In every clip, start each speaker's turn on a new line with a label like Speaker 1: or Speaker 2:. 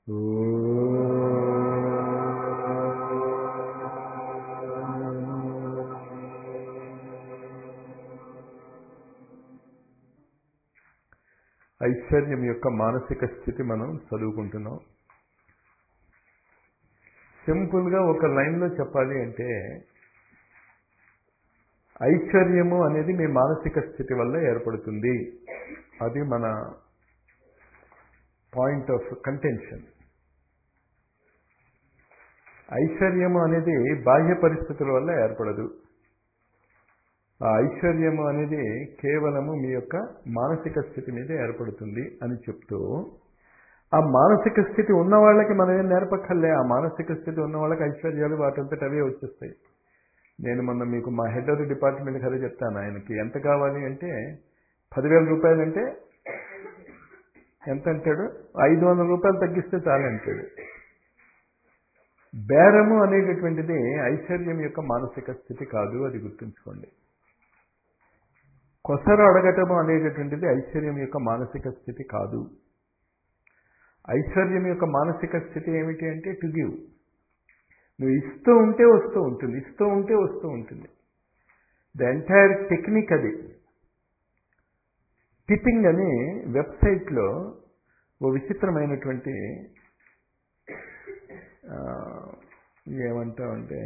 Speaker 1: ఐశ్వర్యం యొక్క మానసిక స్థితి మనం చదువుకుంటున్నాం సింపుల్గా ఒక లైన్లో చెప్పాలి అంటే ఐశ్వర్యము అనేది మీ మానసిక స్థితి వల్ల ఏర్పడుతుంది అది మన పాయింట్ ఆఫ్ కంటెన్షన్ ఐశ్వర్యము అనేది బాహ్య పరిస్థితుల వల్ల ఏర్పడదు ఆ ఐశ్వర్యము అనేది కేవలము మీ యొక్క మానసిక స్థితి మీద ఏర్పడుతుంది అని చెప్తూ ఆ మానసిక స్థితి ఉన్న వాళ్ళకి మనం ఏం నేర్పక్కర్లే ఆ మానసిక స్థితి ఉన్న వాళ్ళకి ఐశ్వర్యాలు వాటంతట అవే వచ్చేస్తాయి నేను మొన్న మీకు మా హెడ్ ఆఫ్ ది డిపార్ట్మెంట్ కదే చెప్తాను ఆయనకి ఎంత కావాలి అంటే పదివేల రూపాయలు అంటే ఎంత అంటాడు ఐదు వందల రూపాయలు తగ్గిస్తే చాలు అంటాడు బేరము అనేటటువంటిది ఐశ్వర్యం యొక్క మానసిక స్థితి కాదు అది గుర్తుంచుకోండి కొసరు అడగటము అనేటటువంటిది ఐశ్వర్యం యొక్క మానసిక స్థితి కాదు ఐశ్వర్యం యొక్క మానసిక స్థితి ఏమిటి అంటే టు గివ్ నువ్వు ఇస్తూ ఉంటే వస్తూ ఉంటుంది ఇస్తూ ఉంటే వస్తూ ఉంటుంది ద ఎంటైర్ టెక్నిక్ అది టిప్పింగ్ అని వెబ్సైట్లో ఓ విచిత్రమైనటువంటి ఏమంటామంటే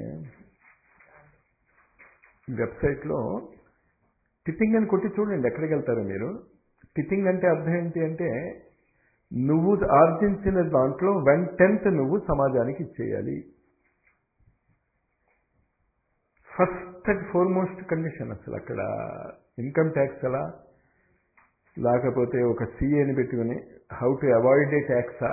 Speaker 1: వెబ్సైట్లో టిప్పింగ్ అని కొట్టి చూడండి ఎక్కడికి వెళ్తారో మీరు టిప్పింగ్ అంటే అర్థం ఏంటి అంటే నువ్వు ఆర్జించిన దాంట్లో వన్ టెన్త్ నువ్వు సమాజానికి ఇచ్చేయాలి ఫస్ట్ అండ్ ఫోర్మోస్ట్ కండిషన్ అసలు అక్కడ ఇన్కమ్ ట్యాక్స్ ఎలా లేకపోతే ఒక సిఏని పెట్టుకుని how to avoid a tax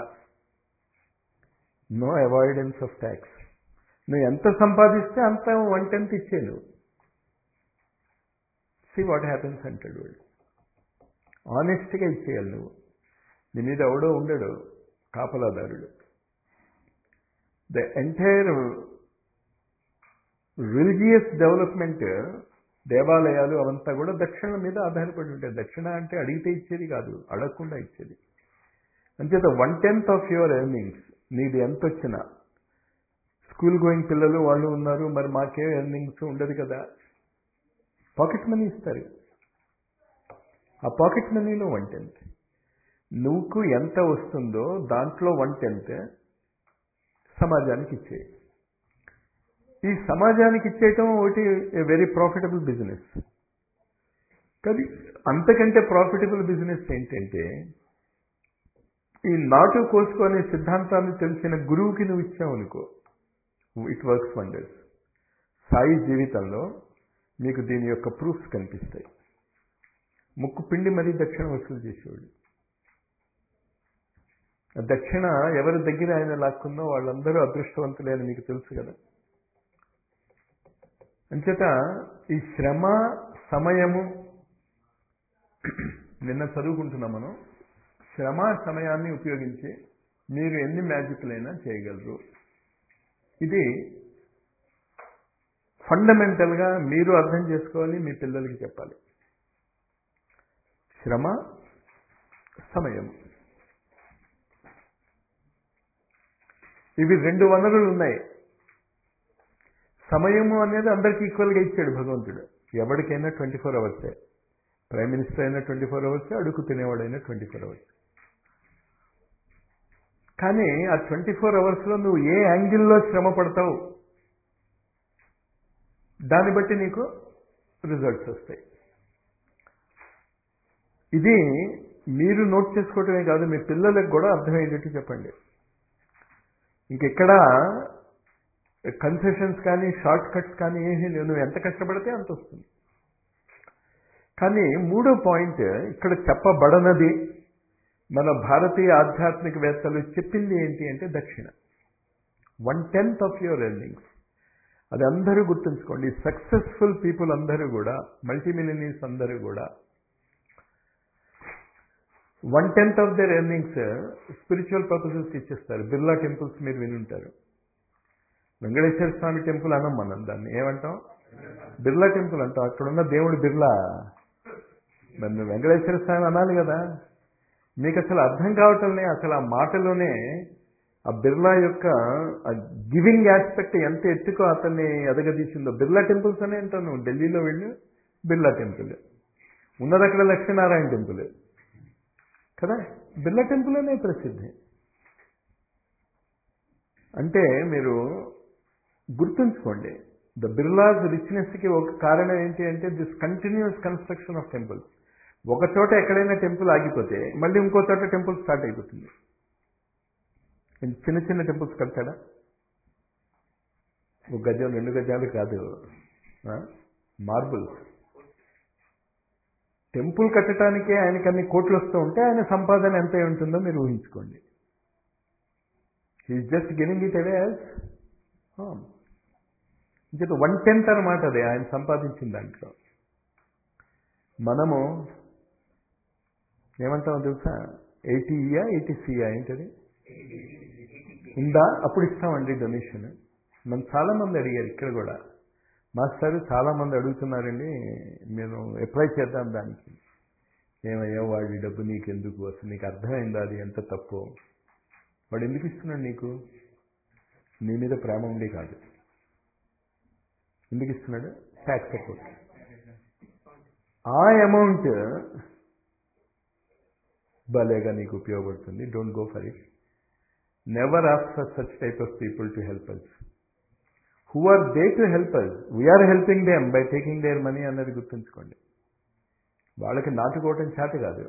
Speaker 1: no avoidance of tax నువ్వు ఎంత సంపాదిస్తే అంత వన్ టెన్త్ ఇచ్చే నువ్వు సి వాట్ హ్యాపెన్స్ అంటాడు వాడు ఆనెస్ట్గా ఇచ్చేయాలి నువ్వు నీ మీద ఎవడో ఉండడు కాపలాదారుడు ద ఎంటైర్ రిలీజియస్ డెవలప్మెంట్ దేవాలయాలు అవంతా కూడా దక్షిణ మీద ఆధారపడి ఉంటాయి దక్షిణ అంటే అడిగితే ఇచ్చేది కాదు అడగకుండా ఇచ్చేది అంచేత one tenth of your earnings నీది ఎంత వచ్చినా స్కూల్ గోయింగ్ పిల్లలు వాళ్ళు ఉన్నారు మరి మాకే ఎర్నింగ్స్ ఉండదు కదా పాకెట్ మనీ ఇస్తారు ఆ పాకెట్ మనీలో వన్ టెన్త్ నువ్వుకు ఎంత వస్తుందో దాంట్లో వన్ టెన్త్ సమాజానికి ఇచ్చేయి ఈ సమాజానికి ఇచ్చేయటం ఒకటి వెరీ ప్రాఫిటబుల్ బిజినెస్ కానీ అంతకంటే ప్రాఫిటబుల్ బిజినెస్ ఏంటంటే ఈ నాటు కోసుకునే సిద్ధాంతాన్ని తెలిసిన గురువుకి నువ్వు ఇచ్చావు అనుకో ఇట్ వర్క్స్ వండర్స్ సాయి జీవితంలో మీకు దీని యొక్క ప్రూఫ్స్ కనిపిస్తాయి ముక్కు పిండి మరీ దక్షిణ వసూలు చేసేవాడు దక్షిణ ఎవరి దగ్గర ఆయన లాక్కుందో వాళ్ళందరూ అదృష్టవంతులే అని మీకు తెలుసు కదా అంచేత ఈ శ్రమ సమయము నిన్న చదువుకుంటున్నాం మనం శ్రమ సమయాన్ని ఉపయోగించి మీరు ఎన్ని మ్యాజిక్లైనా చేయగలరు ఇది ఫండమెంటల్గా మీరు అర్థం చేసుకోవాలి మీ పిల్లలకి చెప్పాలి శ్రమ సమయం ఇవి రెండు వనరులు ఉన్నాయి సమయము అనేది అందరికి ఈక్వల్గా ఇచ్చాడు భగవంతుడు ఎవరికైనా ట్వంటీ ఫోర్ అవర్సే ప్రైమ్ మినిస్టర్ అయినా ట్వంటీ ఫోర్ అవర్సే అడుగు తినేవాడైనా ట్వంటీ ఫోర్ అవర్స్ కానీ ఆ ట్వంటీ ఫోర్ అవర్స్లో నువ్వు ఏ యాంగిల్లో శ్రమ పడతావు దాన్ని బట్టి నీకు రిజల్ట్స్ వస్తాయి ఇది మీరు నోట్ చేసుకోవటమే కాదు మీ పిల్లలకు కూడా అర్థమయ్యేటట్టు చెప్పండి ఇంకెక్కడ కన్సెషన్స్ కానీ షార్ట్ కట్స్ కానీ ఏమీ లేవు నువ్వు ఎంత కష్టపడితే అంత వస్తుంది కానీ మూడో పాయింట్ ఇక్కడ చెప్పబడనది మన భారతీయ ఆధ్యాత్మికవేత్తలు చెప్పింది ఏంటి అంటే దక్షిణ one tenth of your earnings అది అందరూ గుర్తుంచుకోండి సక్సెస్ఫుల్ పీపుల్ అందరూ కూడా మల్టీమిలియనీస్ అందరూ కూడా one tenth of their earnings spiritual purposes ఇచ్చేస్తారు బిర్లా టెంపుల్స్ మీరు వినుంటారు వెంకటేశ్వర స్వామి టెంపుల్ అనం మనం దాన్ని ఏమంటాం బిర్లా టెంపుల్ అంటాం అక్కడున్న దేవుడు బిర్లా మరి వెంకటేశ్వర స్వామి అనాలి కదా మీకు అసలు అర్థం కావటంలే అసలు ఆ మాటలోనే ఆ బిర్లా యొక్క గివింగ్ ఆస్పెక్ట్ ఎంత ఎత్తుకో అతన్ని ఎదగదీసిందో బిర్లా టెంపుల్స్ అనే అంటాను ఢిల్లీలో వెళ్ళి బిర్లా టెంపుల్ ఉన్నది అక్కడ లక్ష్మీనారాయణ టెంపుల్ కదా బిర్లా టెంపుల్ అనే ప్రసిద్ధి అంటే మీరు గుర్తుంచుకోండి ద బిర్లాస్ రిచ్నెస్కి ఒక కారణం ఏంటి అంటే this continues construction of temples ఒక చోట ఎక్కడైనా టెంపుల్ ఆగిపోతే మళ్ళీ ఇంకో చోట టెంపుల్ స్టార్ట్ అయిపోతుంది చిన్న చిన్న టెంపుల్స్ కడతాడా ఒక గజం రెండు గజాలు కాదు మార్బుల్ టెంపుల్ కట్టడానికే ఆయనకి అన్ని కోట్లు వస్తూ ఉంటే ఆయన సంపాదన ఎంత ఉంటుందో మీరు ఊహించుకోండి he's just giving it away as ఇంకేత వన్ టెన్త్ అనమాట అదే ఆయన సంపాదించిన దాంట్లో మనము ఏమంటామో తెలుసా ఎయిటీయా ఎయిటీసీయా ఏంటది ఉందా అప్పుడు ఇస్తామండి డొనేషన్ మనం చాలా మంది అడిగారు ఇక్కడ కూడా మాస్టర్ చాలా మంది అడుగుతున్నారండి మేము అప్లై చేద్దాం దానికి ఏమయ్యా వాడి డబ్బు నీకు ఎందుకు అసలు నీకు అర్థమైందా అది ఎంత తప్పు వాడు ఎందుకు ఇస్తున్నాడు నీకు నీ మీద ప్రేమ ఉండి కాదు ఎందుకు ఇస్తున్నాడు ట్యాక్స్ ఎక్కువ ఆ అమౌంట్ భలేగా నీకు ఉపయోగపడుతుంది don't go for it never ask for such type of people to help us who are they to help us we're helping them by taking their money అన్నది గుర్తుంచుకోండి వాళ్ళకి నాటుకోవటం చేత కాదు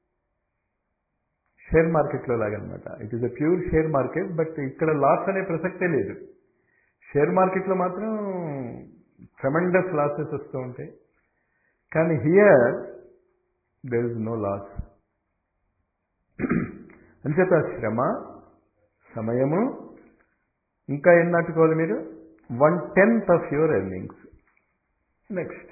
Speaker 1: షేర్ మార్కెట్లో లాగనమాట it is a pure share market but ఇక్కడ loss అనే ప్రసక్తే లేదు షేర్ మార్కెట్లో మాత్రం ట్రెమెండస్ లాసెస్ వస్తూ ఉంటాయి కానీ here there is no loss అంచేత శ్రమ సమయము ఇంకా ఏం నాటుకోవాలి మీరు one tenth of your earnings next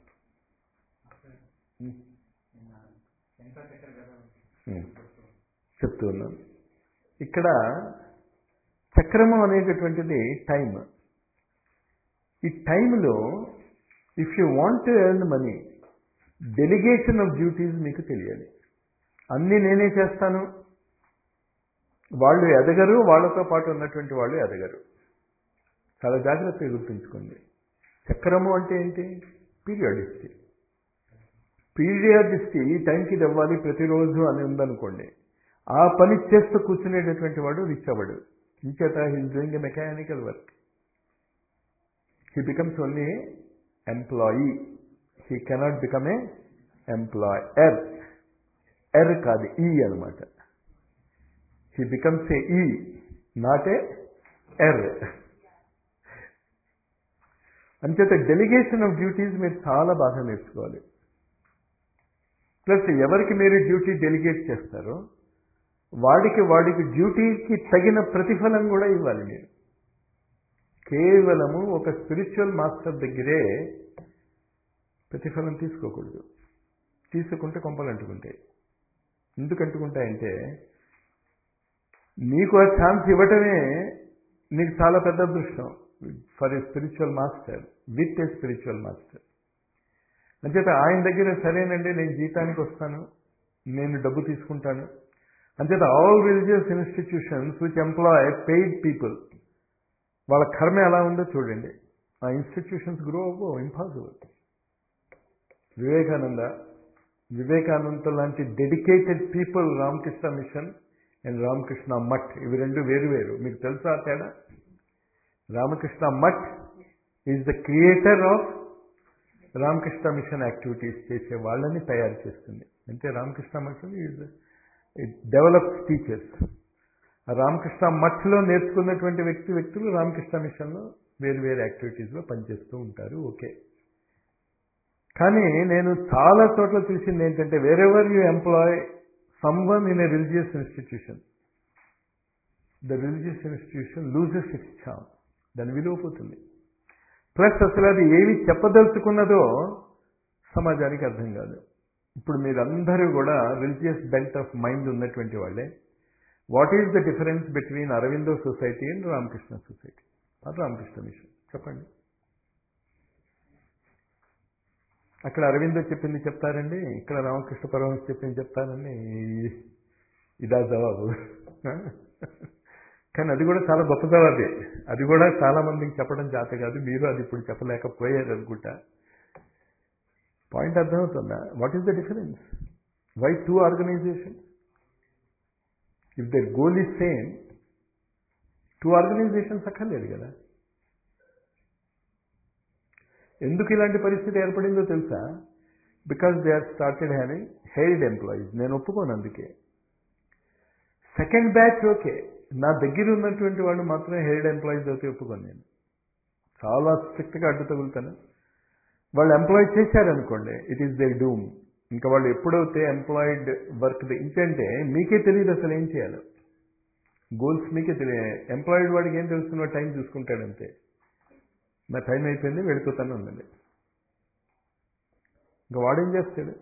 Speaker 1: చెప్తూ ఉన్నాం ఇక్కడ చక్రము అనేటటువంటిది టైం ఈ టైంలో if you want to earn money delegation of duties మీకు తెలియాలి అన్నీ నేనే చేస్తాను వాళ్ళు ఎదగరు వాళ్ళతో పాటు ఉన్నటువంటి వాళ్ళు ఎదగరు చాలా జాగ్రత్తగా గుర్తుంచుకోండి చక్రము అంటే ఏంటి పీరియాడిస్టీ పీరియాడిస్టీ ఈ టైంకి ఇది అవ్వాలి ప్రతిరోజు అని ఉందనుకోండి ఆ పని చేస్తూ కూర్చునేటటువంటి వాడు రిచ్ అవ్వడు ఇంచేత he's doing a mechanical work he becomes only employee he cannot become a employer uh కాదు ఈ అనమాట హీ బికమ్స్ ఏ ఈ నాట్ ఏ ఎర్ అంచేత డెలిగేషన్ ఆఫ్ డ్యూటీస్ మీరు చాలా బాగా నేర్చుకోవాలి ప్లస్ ఎవరికి మీరు డ్యూటీ డెలిగేట్ చేస్తారో వాడికి వాడికి డ్యూటీకి తగిన ప్రతిఫలం కూడా ఇవ్వాలి మీరు కేవలము ఒక స్పిరిచువల్ మాస్టర్ దగ్గరే ప్రతిఫలం తీసుకోకూడదు తీసుకుంటే కొంపలు అంటుకుంటాయి ఎందుకు అంటుకుంటాయంటే నీకు ఆ ఛాన్స్ ఇవ్వటమే నీకు చాలా పెద్ద అదృష్టం for a spiritual master with a spiritual master అంచేత ఆయన దగ్గర సరేనండి నేను జీతానికి వస్తాను నేను డబ్బు తీసుకుంటాను అంచేత all religious institutions which employ paid people వాళ్ళ కర్మ ఎలా ఉందో చూడండి ఆ ఇన్స్టిట్యూషన్స్ గ్రో అవ్వో ఇంపాసిబుల్ వివేకానంద వివేకానంద లాంటి dedicated people Ramakrishna Mission and Ramakrishna Math ఇవి రెండు వేరు వేరు మీకు తెలుసా తేడా Ramakrishna Math is the creator of Ramakrishna Mission activities చేసే వాళ్ళని తయారు చేస్తుంది అంటే Ramakrishna Mission is it develops teachers Ramakrishna మఠ్లో నేర్చుకున్నటువంటి వ్యక్తి వ్యక్తులు రామకృష్ణ మిషన్లో వేరు వేరు యాక్టివిటీస్లో పనిచేస్తూ ఉంటారు ఓకే కానీ నేను చాలా చోట్ల చూసింది ఏంటంటే wherever you employ someone in a religious institution the religious institution loses its charm దాని విలువ పోతుంది ప్లస్ అసలు అది ఏవి చెప్పదలుచుకున్నదో సమాజానికి అర్థం కాదు ఇప్పుడు మీరందరూ కూడా రిలీజియస్ బెల్ట్ ఆఫ్ మైండ్ ఉన్నటువంటి వాళ్ళే what is the difference between Aurobindo Society and Ramakrishna Society అది రామకృష్ణ మిషన్ చెప్పండి అక్కడ అరవిందో చెప్పింది చెప్తారండి ఇక్కడ రామకృష్ణ పరమహంస చెప్పింది చెప్తారండి ఇదా జవాబు కానీ అది కూడా చాలా గొప్ప జవాబే అది కూడా చాలా మందికి చెప్పడం చేత కాదు మీరు అది ఇప్పుడు చెప్పలేకపోయారు అనుకుంటా పాయింట్ అర్థమవుతుందా what is the difference why two organisation if their goal is same two organisations అక్కర్లేదు కదా ఎందుకు ఇలాంటి పరిస్థితి ఏర్పడిందో తెలుసా because they are started having hired employees నేను ఒప్పుకోను అందుకే సెకండ్ బ్యాచ్ ఓకే నా దగ్గర ఉన్నటువంటి వాళ్ళు మాత్రమే హెయిర్డ్ ఎంప్లాయీస్ అయితే ఒప్పుకోను నేను చాలా స్ట్రిక్ట్గా అడ్డు తగులుతాను వాళ్ళు ఎంప్లాయ్ చేశారనుకోండి ఇట్ ఈస్ దే డూమ్ ఇంకా వాళ్ళు ఎప్పుడైతే ఎంప్లాయిడ్ వర్క్ ఇంకంటే మీకే తెలియదు అసలు ఏం చేయాలి గోల్స్ మీకే తెలియదు ఎంప్లాయిడ్ వాడికి ఏం తెలుస్తున్నా టైం చూసుకుంటాడంతే నా టైం అయిపోయింది వెళ్ళిపోతాను ఉందండి ఇంకా వాడేం చేస్తాడు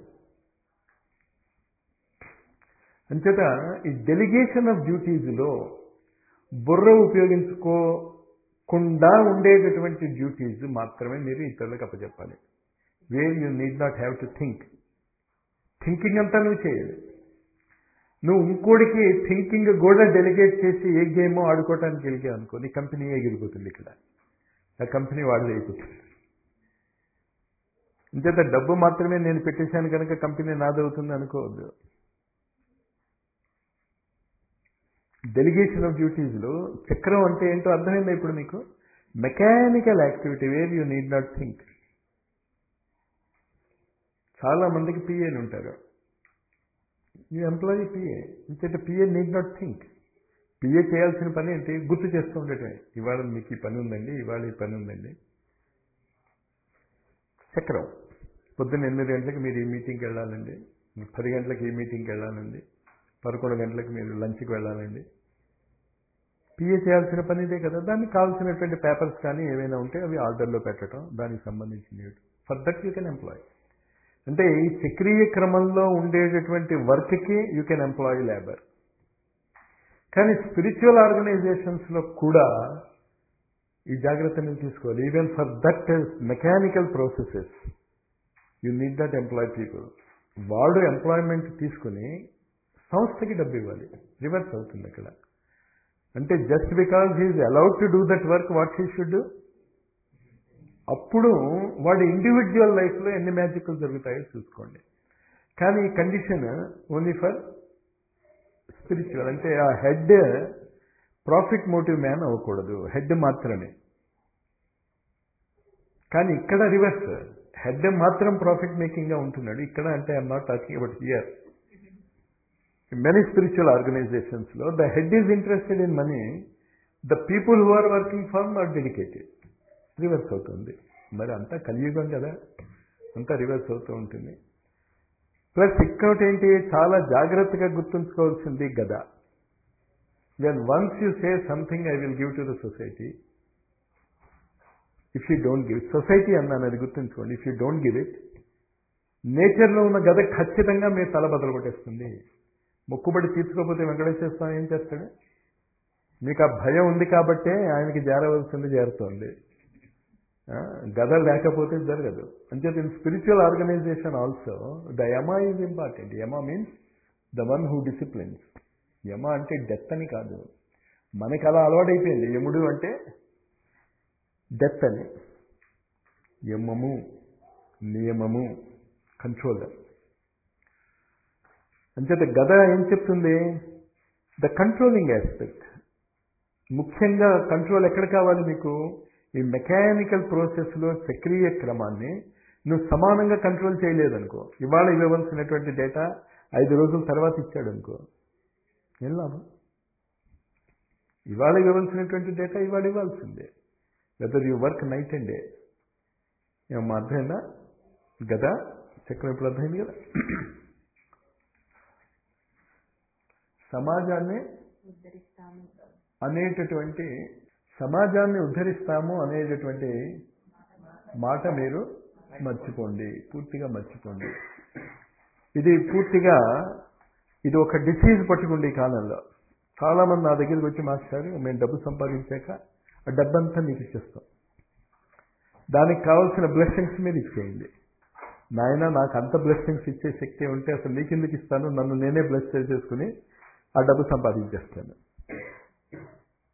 Speaker 1: అంచేత ఈ డెలిగేషన్ ఆఫ్ డ్యూటీస్లో బుర్ర ఉపయోగించుకోకుండా ఉండేటటువంటి డ్యూటీస్ మాత్రమే మీరు ఇతరులకు అప్పచెప్పాలి where you need not have to think thinking అంతా నువ్వు చేయాలి నువ్వు ఇంకోటికి థింకింగ్ కూడా డెలిగేట్ చేసి ఏ గేమో ఆడుకోవటానికి వెళ్ళావు అనుకో నీ కంపెనీ ఎగిరిపోతుంది ఇక్కడ ఆ కంపెనీ వాడిది అయిపోతుంది ఇంచేత డబ్బు మాత్రమే నేను పెట్టేశాను కనుక కంపెనీ నాదవుతుంది అనుకోవద్దు డెలిగేషన్ ఆఫ్ డ్యూటీస్లో చక్రం అంటే ఏంటో అర్థమైందా ఇప్పుడు మీకు mechanical activity where you need not think చాలా మందికి పిఏలు ఉంటారు యూ ఎంప్లాయీ పిఏ ఇంకైతే PA need not think PA చేయాల్సిన పని ఏంటి గుర్తు చేస్తూ ఉండటమే ఇవాళ మీకు ఈ పని ఉందండి ఇవాళ ఈ పని ఉందండి చక్రం పొద్దున్న ఎనిమిది గంటలకు మీరు ఈ మీటింగ్కి వెళ్ళాలండి పది గంటలకు ఈ మీటింగ్కి వెళ్ళాలండి పదకొండు గంటలకు మీరు లంచ్కి వెళ్ళాలండి పిఏ చేయాల్సిన పని ఇదే కదా దానికి కావాల్సినటువంటి పేపర్స్ కానీ ఏవైనా ఉంటే అవి ఆర్డర్లో పెట్టడం దానికి సంబంధించినవి for that you can employ అంటే ఈ చక్రీయ క్రమంలో ఉండేటటువంటి వర్క్కి యూ కెన్ ఎంప్లాయ్ లేబర్ కానీ స్పిరిచువల్ ఆర్గనైజేషన్స్లో కూడా ఈ జాగ్రత్తని తీసుకోవాలి even for that mechanical processes you need that employ people వాడు ఎంప్లాయ్మెంట్ తీసుకుని సంస్థకి డబ్బు ఇవ్వాలి రివర్స్ అవుతుంది అక్కడ అంటే just because he's allowed to do that work what he should do అప్పుడు వాడి ఇండివిజువల్ లైఫ్లో ఎన్ని మ్యాజిక్లు జరుగుతాయో చూసుకోండి కానీ ఈ కండిషన్ ఓన్లీ ఫర్ స్పిరిచువల్ అంటే ఆ హెడ్ ప్రాఫిట్ మోటివ్ మ్యాన్ అవ్వకూడదు హెడ్ మాత్రమే కానీ ఇక్కడ రివర్స్ హెడ్ మాత్రం ప్రాఫిట్ మేకింగ్గా ఉంటున్నాడు ఇక్కడ అంటే I'm not talking about here many spiritual ఆర్గనైజేషన్స్లో the head is interested in money the people who are working for or dedicated reverse అవుతుంది మరి అంతా కలియుగం కదా అంతా రివర్స్ అవుతూ ఉంటుంది ప్లస్ ఇంకోటి ఏంటి చాలా జాగ్రత్తగా గుర్తుంచుకోవాల్సింది గద when once you say something I will give to the society if you don't give society అన్నాను అది గుర్తుంచుకోండి if you don't give it నేచర్లో ఉన్న గద ఖచ్చితంగా మీ తల బదలు కొట్టేస్తుంది మొక్కుబడి తీర్చుకోకపోతే వెంకటేశ్వర స్వామి ఏం చేస్తాడు మీకు ఆ భయం ఉంది కాబట్టే ఆయనకి చేరవలసింది చేరుతోంది గద లేకపోతే జరగదు అంచేత in spiritual organisation also the yama is important yama means the one who disciplines Yama అంటే డెత్ అని కాదు మనకి అలా అలవాటైపోయింది యముడు అంటే డెత్ అని యమము నియమము కంట్రోలర్ అంచేత గద ఏం చెప్తుంది ద కంట్రోలింగ్ ఆస్పెక్ట్ ముఖ్యంగా కంట్రోల్ ఎక్కడ కావాలి మీకు ఈ మెకానికల్ ప్రాసెస్లో చక్రీయ క్రమాన్ని నువ్వు సమానంగా కంట్రోల్ చేయలేదనుకో ఇవాళ ఇవ్వవలసినటువంటి డేటా ఐదు రోజుల తర్వాత ఇచ్చాడు అనుకో ఏం లాభం ఇవాళ ఇవ్వవలసినటువంటి డేటా ఇవాళ ఇవ్వాల్సిందే whether you work night and day ఏమన్నా అర్థమైందా గదా చక్రం ఇప్పుడు అర్థమైంది కదా సమాజాన్ని
Speaker 2: ఉద్ధరిస్తాము
Speaker 1: అనేటటువంటి సమాజాన్ని ఉద్ధరిస్తాము అనేటటువంటి మాట మీరు మర్చిపోండి పూర్తిగా మర్చిపోండి ఇది పూర్తిగా ఇది ఒక డిసీజ్ పట్టుకుంది ఈ కాలంలో చాలామంది నా దగ్గరికి వచ్చి మాస్టర్ మేము డబ్బు సంపాదించాక ఆ డబ్బంతా మీకు ఇచ్చేస్తాం దానికి కావాల్సిన బ్లెస్సింగ్స్ మీరు ఇచ్చేయండి నాయన నాకు అంత బ్లెస్సింగ్స్ ఇచ్చే శక్తి ఉంటే అసలు నీకెందుకు ఇస్తాను నన్ను నేనే బ్లెస్ చేసుకుని ఆ డబ్బు సంపాదించేస్తాను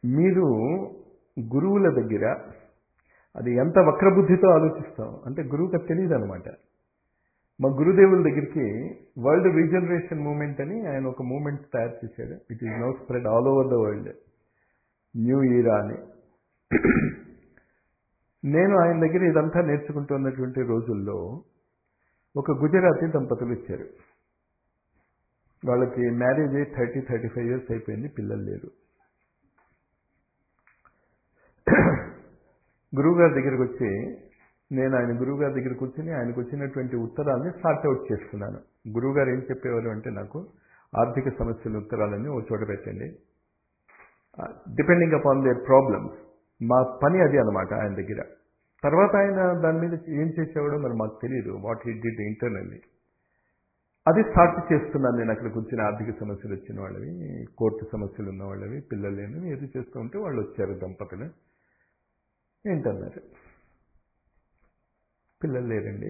Speaker 1: మీరు గురువుల దగ్గర అది ఎంత వక్రబుద్ధితో ఆలోచిస్తాం అంటే గురువుకి తెలియదు అనమాట మా గురుదేవుల దగ్గరికి వరల్డ్ రీజనరేషన్ మూమెంట్ అని ఆయన ఒక మూమెంట్ తయారు చేశాడు it is no spread all over the world new era అని నేను ఆయన దగ్గర ఇదంతా నేర్చుకుంటున్నటువంటి రోజుల్లో ఒక గుజరాతీ దంపతులు ఇచ్చారు వాళ్ళకి మ్యారేజ్ అయ్యి థర్టీ థర్టీ ఫైవ్ ఇయర్స్ అయిపోయింది పిల్లలు లేరు గురువుగారి దగ్గరికి వచ్చి నేను ఆయన గురువుగారి దగ్గర కూర్చుని ఆయనకు వచ్చినటువంటి ఉత్తరాన్ని సార్ట్అవుట్ చేస్తున్నాను గురువుగారు ఏం చెప్పేవారు అంటే నాకు ఆర్థిక సమస్యల ఉత్తరాలన్నీ ఓ చోట పెట్టండి డిపెండింగ్ అపాన్ దేర్ ప్రాబ్లమ్స్ మా పని అది అనమాట ఆయన దగ్గర తర్వాత ఆయన దాని మీద ఏం చేసేవాడో మరి మాకు తెలియదు వాట్ హీ డిడ్ ఇంటర్నల్లీ అది సార్ట్ చేస్తున్నాను నేను అక్కడ కూర్చుని ఆర్థిక సమస్యలు వచ్చిన వాళ్ళవి కోర్టు సమస్యలు ఉన్న వాళ్ళవి పిల్లలు లేనివి ఏది చేస్తూ ఉంటే వాళ్ళు వచ్చారు దంపతులు ఏంటన్నారు పిల్లలు లేరండి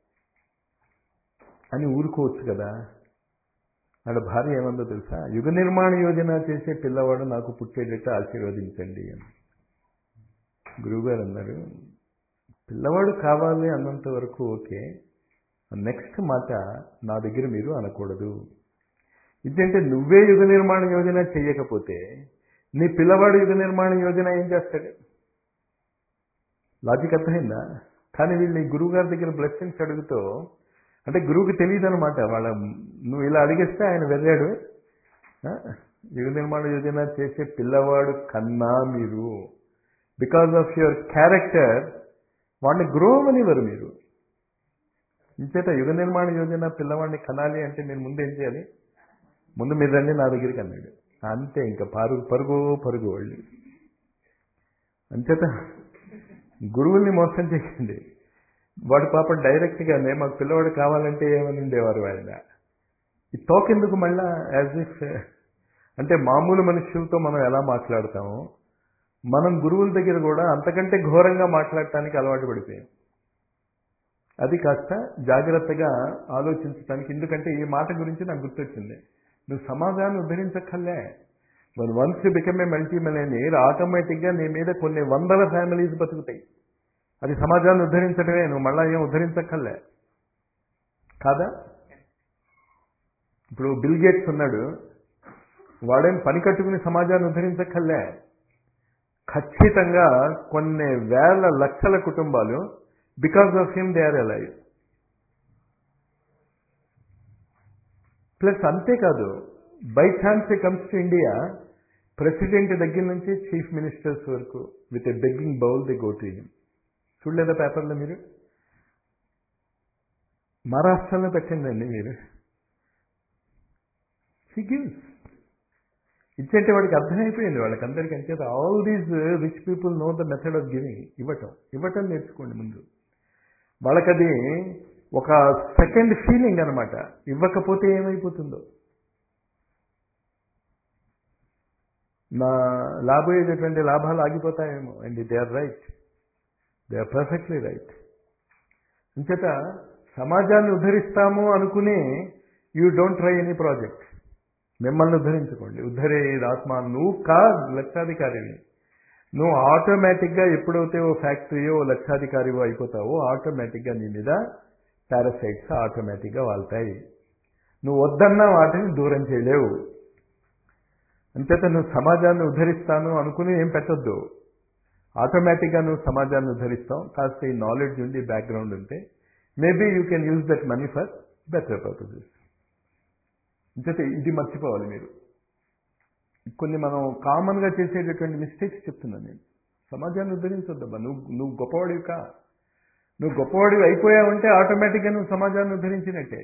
Speaker 1: అని ఊరుకోవచ్చు కదా వాళ్ళ భార్య ఏమందో తెలుసా యుగ నిర్మాణ యోజన చేసే పిల్లవాడు నాకు పుట్టేటట్టు ఆశీర్వదించండి అని గురువుగారు అన్నారు పిల్లవాడు కావాలి అన్నంత వరకు ఓకే నెక్స్ట్ మాట నా దగ్గర మీరు అనకూడదు ఇదంటే నువ్వే యుగ నిర్మాణ యోజన చేయకపోతే నీ పిల్లవాడు యుగ నిర్మాణ యోజన ఏం చేస్తాడు లాజిక్ అర్థమైందా కానీ వీళ్ళు ఈ గురువు గారి దగ్గర బ్లెస్సింగ్స్ అడుగుతూ అంటే గురువుకి తెలియదు అనమాట వాళ్ళ నువ్వు ఇలా అడిగేస్తే ఆయన వెళ్ళాడు యుగ నిర్మాణ యోజన చేసే పిల్లవాడు కన్నా మీరు బికాజ్ ఆఫ్ యువర్ క్యారెక్టర్ వాడిని గ్రో అనివ్వరు మీరు ఇంచేత యుగ నిర్మాణ యోజన పిల్లవాడిని కనాలి అంటే మీరు ముందు ఏం చేయాలి ముందు మీరు రండి నా దగ్గరికి అన్నాడు అంతే ఇంకా పరుగు పరుగు పరుగు వాళ్ళు అంచేత గురువుల్ని మోసం చేయండి వాడు పాప డైరెక్ట్గానే మాకు పిల్లవాడు కావాలంటే ఏమని ఉండేవారు ఆయన ఈ టాక్ ఎందుకు మళ్ళా యాజ్ ఇఫ్ అంటే మామూలు మనుషులతో మనం ఎలా మాట్లాడతామో మనం గురువుల దగ్గర కూడా అంతకంటే ఘోరంగా మాట్లాడటానికి అలవాటు పడిపోయాం అది కాస్త జాగ్రత్తగా ఆలోచించడానికి ఎందుకంటే ఈ మాట గురించి నాకు గుర్తొచ్చింది నువ్వు సమాజాన్ని ఉద్ధరించక్కర్లే మరి once become a multi millionaire ఆటోమేటిక్గా నీ మీద కొన్ని వందల ఫ్యామిలీస్ బతుకుతాయి అది సమాజాన్ని ఉద్ధరించడమే నువ్వు మళ్ళా ఏం ఉద్ధరించక్కర్లే కాదా ఇప్పుడు బిల్ గేట్స్ ఉన్నాడు వాడేం పని కట్టుకుని సమాజాన్ని ఉద్ధరించక్కర్లే ఖచ్చితంగా కొన్ని వేల లక్షల కుటుంబాలు because of him they are alive plus అంతేకాదు by chance comes to India president దగ్గర నుంచి చీఫ్ మినిస్టర్స్ వరకు with a begging bowl the go to him చూడలేదా పేపర్లో మీరు మహారాష్ట్రలో పెట్టండి మీరు హీ గివ్స్ ఇచ్చేంటే వాడికి అర్థమైపోయింది వాళ్ళకి అందరికీ అంచేత all these rich people know the method of giving ఇవ్వటం ఇవ్వటం నేర్చుకోండి ముందు వాళ్ళకది ఒక సెకండ్ ఫీలింగ్ అనమాట ఇవ్వకపోతే ఏమైపోతుందో నా లాభోయేటటువంటి లాభాలు ఆగిపోతాయేమో and they are right they are perfectly right అంచేత సమాజాన్ని ఉద్ధరిస్తాము అనుకుని you don't try any project మిమ్మల్ని ఉద్ధరించుకోండి ఉద్ధరే ఆత్మ నువ్వు కా లక్షాధికారిని నువ్వు ఆటోమేటిక్గా ఎప్పుడైతే ఓ ఫ్యాక్టరీయో ఓ లక్షాధికారివో అయిపోతావో ఆటోమేటిక్గా నీ మీద పారాసైట్స్ ఆటోమేటిక్గా వాళ్తాయి నువ్వు వద్దన్న వాటిని దూరం చేయలేవు అంచేత నువ్వు సమాజాన్ని ఉద్ధరిస్తాను అనుకుని ఏం పెట్టొద్దు ఆటోమేటిక్గా నువ్వు సమాజాన్ని ఉద్ధరిస్తావు కాస్త ఈ నాలెడ్జ్ ఉండి బ్యాక్గ్రౌండ్ ఉంటే maybe you can use that money for better purposes అంచేత ఇది మర్చిపోవాలి మీరు కొన్ని మనం కామన్గా చేసేటటువంటి మిస్టేక్స్ చెప్తున్నాను నేను సమాజాన్ని ఉద్ధరించొద్దమ్మా నువ్వు నువ్వు గొప్పవాడివి కా నువ్వు గొప్పవాడివి అయిపోయావంటే ఆటోమేటిక్గా నువ్వు సమాజాన్ని ఉద్ధరించినట్టే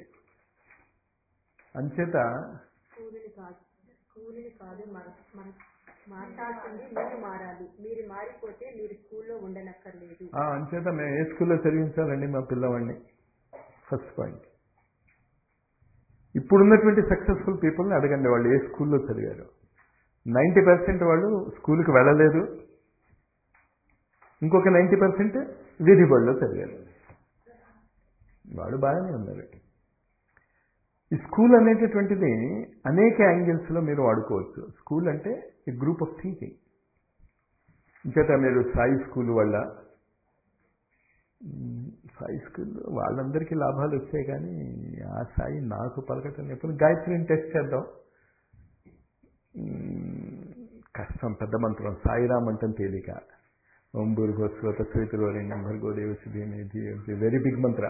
Speaker 1: అంచేత
Speaker 2: స్కూలుని కాదు స్కూలుని కాదు మన మన మాట్లాడుతుంది మీరు మారాలి మీరు మారిపోతే మీరు స్కూల్లో ఉండనక్కర్లేదు
Speaker 1: ఆ, అంచేత మేము ఏ స్కూల్లో చదివించాలండి మా పిల్లవాడిని ఫస్ట్ పాయింట్ ఇప్పుడున్నటువంటి సక్సెస్ఫుల్ పీపుల్ని అడగండి వాళ్ళు ఏ స్కూల్లో చదివారు నైంటీ పర్సెంట్ వాళ్ళు స్కూల్కి వెళ్ళలేదు ఇంకొక నైంటీ పర్సెంట్ వీధి బడిలో చదివారు వాడు బాగానే ఉన్నారు ఈ స్కూల్ అనేటటువంటిది అనేక యాంగిల్స్లో మీరు వాడుకోవచ్చు స్కూల్ అంటే ఈ గ్రూప్ ఆఫ్ థింకింగ్ ఇంచేత మీరు సాయి స్కూల్ వల్ల మ్, సాయి స్కూల్ వాళ్ళందరికీ లాభాలు వచ్చాయి కానీ ఆ సాయి నాకు పలకటం ఎప్పుడు గాయత్రిని టెస్ట్ చేద్దాం మ్, కష్టం పెద్ద మంత్రం సాయిరామ్ అంటే తేలిక ఓం భూర్గోస్వత శ్రీతిరోరణ్యం భర్గోదేవ సిద్ధి వెరీ బిగ్ మంత్ర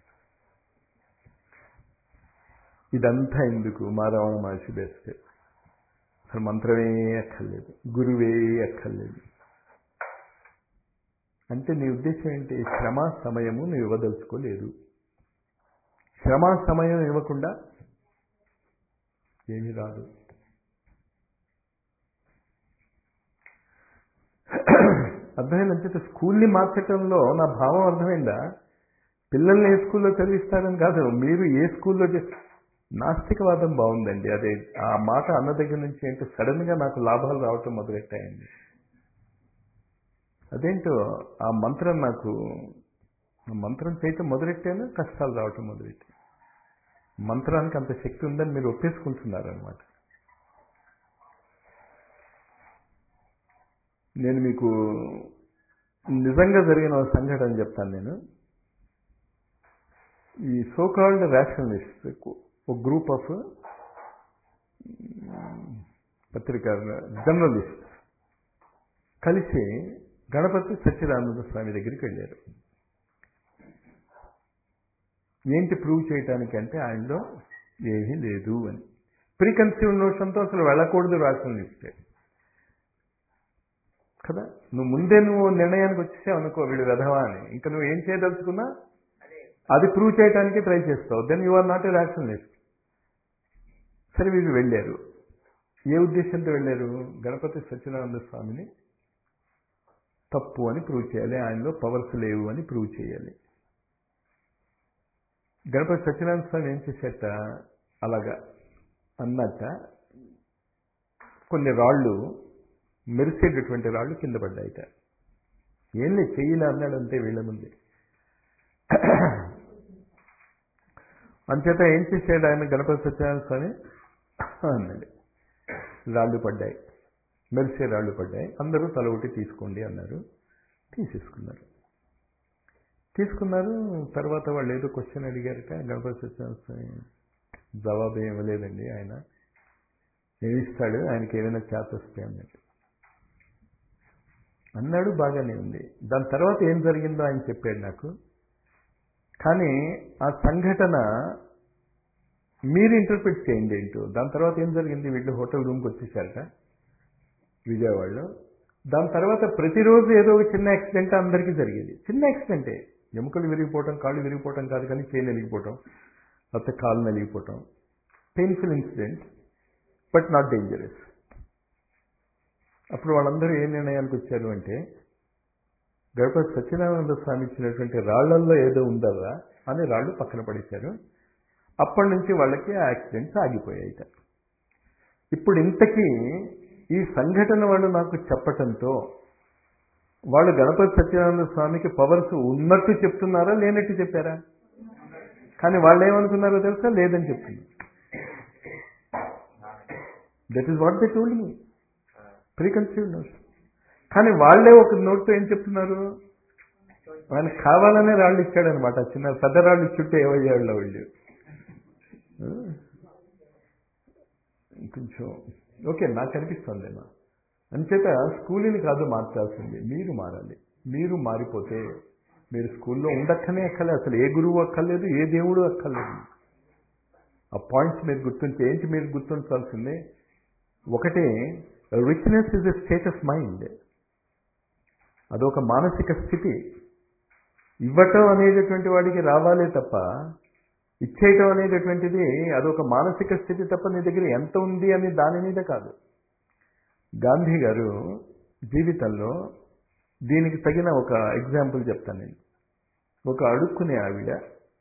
Speaker 1: ఇదంతా ఎందుకు మా రమణ మహర్షి బెస్ట్ అసలు మంత్రమే అక్కర్లేదు గురువే అక్కర్లేదు అంటే నీ ఉద్దేశం ఏంటి శ్రమ సమయము నువ్వు ఇవ్వదలుచుకోలేదు శ్రమ సమయం ఇవ్వకుండా ఏమీ రాదు అర్థమైందంటే స్కూల్ని మార్చటంలో నా భావం అర్థమైందా పిల్లల్ని ఏ స్కూల్లో చదివిస్తారని కాదు మీరు ఏ స్కూల్లో చే- నాస్తికవాదం బాగుందండి అదే ఆ మాట అన్న దగ్గర నుంచి ఏంటో సడన్ గా నాకు లాభాలు రావటం మొదలెట్టాయండి అదేంటో ఆ మంత్రం నాకు ఆ మంత్రం చేయటం మొదలెట్టాను కష్టాలు రావటం మొదలెట్టాను మంత్రానికి అంత శక్తి ఉందని మీరు ఒప్పేసుకుంటున్నారనమాట నేను మీకు నిజంగా జరిగిన ఒక సంఘటన చెప్తాను నేను ఈ సోకాల్డ్ రేషనలిస్ట్ ఒక గ్రూప్ ఆఫ్ పత్రికా జర్నలిస్ట్ కలిసి గణపతి సత్యనారాయణ స్వామి దగ్గరికి వెళ్ళారు ఏంటి ప్రూవ్ చేయటానికి అంటే ఆయనలో ఏమీ లేదు అని ప్రీకన్సీవ్ నోషన్తో అసలు వెళ్ళకూడదు రాషనలిస్టే కదా నువ్వు ముందే నువ్వు నిర్ణయానికి వచ్చేసావు అనుకో వీడు వెధవా అని ఇంకా నువ్వు ఏం చేయదలుచుకున్నా అది ప్రూవ్ చేయడానికి ట్రై చేస్తావు then you are not a rationalist సరే వీళ్ళు వెళ్ళారు ఏ ఉద్దేశంతో వెళ్ళారు గణపతి సత్యనారాయణ స్వామిని తప్పు అని ప్రూవ్ చేయాలి ఆయనలో పవర్స్ లేవు అని ప్రూవ్ చేయాలి గణపతి సత్యనారాయణ స్వామి ఏం చేసేట అలాగా అన్నట్ట కొన్ని రాళ్ళు మెరిసేటటువంటి రాళ్ళు కింద పడ్డాయిట ఏం లేదు చెయ్యిలా అన్నాడు అంతే వీళ్ళ ముందే అంచేత ఏం చేశాడు ఆయన గణపతి సత్యనారాయణ స్వామి అన్నాడు రాళ్ళు పడ్డాయి మెరిసే రాళ్ళు పడ్డాయి అందరూ తల ఒకటి తీసుకోండి అన్నారు తీసేసుకున్నారు తీసుకున్నారు తర్వాత వాళ్ళు ఏదో క్వశ్చన్ అడిగారట గణపతి సత్యనారాయణ స్వామి జవాబు ఏం ఇవ్వలేదండి ఆయన ఏమిస్తాడు ఆయనకి ఏమైనా చేత వస్తే అన్నట్టు అన్నాడు బాగానే ఉంది దాని తర్వాత ఏం జరిగిందో ఆయన చెప్పాడు నాకు కానీ ఆ సంఘటన మీరు ఇంటర్ప్రిట్ చేయండి ఏంటో దాని తర్వాత ఏం జరిగింది వీళ్ళు హోటల్ రూమ్కి వచ్చేసారట విజయవాడలో దాని తర్వాత ప్రతిరోజు ఏదో ఒక చిన్న యాక్సిడెంట్ అందరికీ జరిగేది చిన్న యాక్సిడెంటే ఎముకలు విరిగిపోవటం కాళ్ళు విరిగిపోవటం కాదు కానీ చేయి నలిగిపోవటం లేకపోతే కాళ్ళు నలిగిపోవటం painful incident but not dangerous అప్పుడు వాళ్ళందరూ ఏ నిర్ణయానికి వచ్చారు అంటే గణపతి సత్యనారాయణ స్వామి ఇచ్చినటువంటి రాళ్లల్లో ఏదో ఉందరా అని రాళ్ళు పక్కన పడేశారు అప్పటి నుంచి వాళ్ళకి ఆ యాక్సిడెంట్స్ ఆగిపోయాయిట ఇప్పుడు ఇంతకీ ఈ సంఘటన వాళ్ళు నాకు చెప్పటంతో వాళ్ళు గణపతి సత్యనారాయణ స్వామికి పవర్స్ ఉన్నట్టు చెప్తున్నారా లేనట్టు చెప్పారా కానీ వాళ్ళు ఏమనుకున్నారో తెలుసా లేదని చెప్తున్నారు that is what they told me preconceived notes కానీ వాళ్ళే ఒక నోట్తో ఏం చెప్తున్నారు ఆయన కావాలనే రాళ్ళు ఇచ్చాడనమాట చిన్న పెద్ద రాళ్ళు చుట్టూ ఏవయ్యాళ్ళు వీళ్ళు కొంచెం ఓకే నాకు అనిపిస్తుంది నా అంచేత స్కూల్ని కాదు మార్చాల్సింది మీరు మారాలి మీరు మారిపోతే మీరు స్కూల్లో ఉండక్కనే అక్కర్లేదు అసలు ఏ గురువు అక్కర్లేదు ఏ దేవుడు అక్కర్లేదు ఆ పాయింట్స్ మీరు గుర్తుంటే ఏంటి మీరు గుర్తుంచాల్సిందే ఒకటి richness is a state of mind అదొక మానసిక స్థితి ఇవ్వటం అనేటటువంటి వాడికి రావాలే తప్ప ఇచ్చేయటం అనేటటువంటిది అదొక మానసిక స్థితి తప్ప నీ దగ్గర ఎంత ఉంది అని దాని మీద కాదు గాంధీ గారు జీవితంలో దీనికి తగిన ఒక ఎగ్జాంపుల్ చెప్తాను నేను ఒక అడుక్కునే ఆవిడ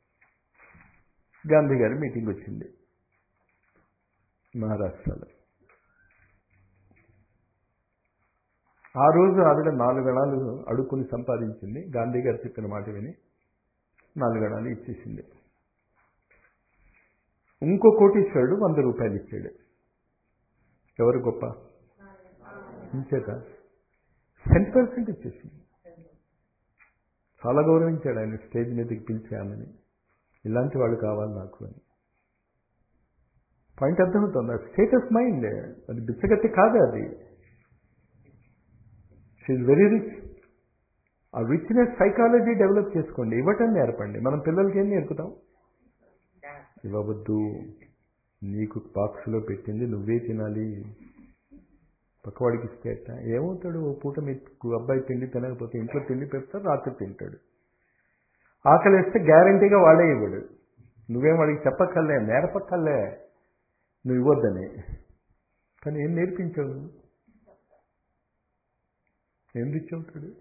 Speaker 1: గాంధీ గారి మీటింగ్ వచ్చింది మహారాష్ట్రలో ఆ రోజు ఆవిడ నాలుగు గణాలు అడుక్కుని సంపాదించింది గాంధీ గారు చెప్పిన మాట విని నాలుగు గణాలు ఇచ్చేసింది ఇంకో కోటీశ్వరుడు వంద రూపాయలు ఇచ్చాడు ఎవరు గొప్ప ఇంచేత టెన్ పర్సెంట్ ఇచ్చేసింది చాలా గౌరవించాడు ఆయన స్టేజ్ మీదకి పిలిచి ఆమెని ఇలాంటి వాళ్ళు కావాలి నాకు అని పాయింట్ అర్థమవుతుంది స్టేటస్ మైండ్ అది బిచ్చగత్తి కాదు అది షీఈ్ వెరీ రిచ్ ఆ రిచ్నెస్ సైకాలజీ డెవలప్ చేసుకోండి ఇవ్వటం నేర్పండి మనం పిల్లలకి ఏం నేర్పుతాం ఇవ్వవద్దు నీకు బాక్స్లో పెట్టింది నువ్వే తినాలి పక్కవాడికి ఇస్తే ఎట్టా ఏమవుతాడు ఓ పూట మీ అబ్బాయి తిండి తినకపోతే ఇంట్లో తిండి పెడతాడు రాత్రి తింటాడు ఆకలి వేస్తే గ్యారంటీగా వాడే ఇవ్వడు నువ్వేం వాడికి చెప్పక్కర్లే నేర్పక్కర్లే నువ్వు ఇవ్వద్దని కానీ ఏం నేర్పించావు నువ్వు ఏం రిచ్ అవుతాడు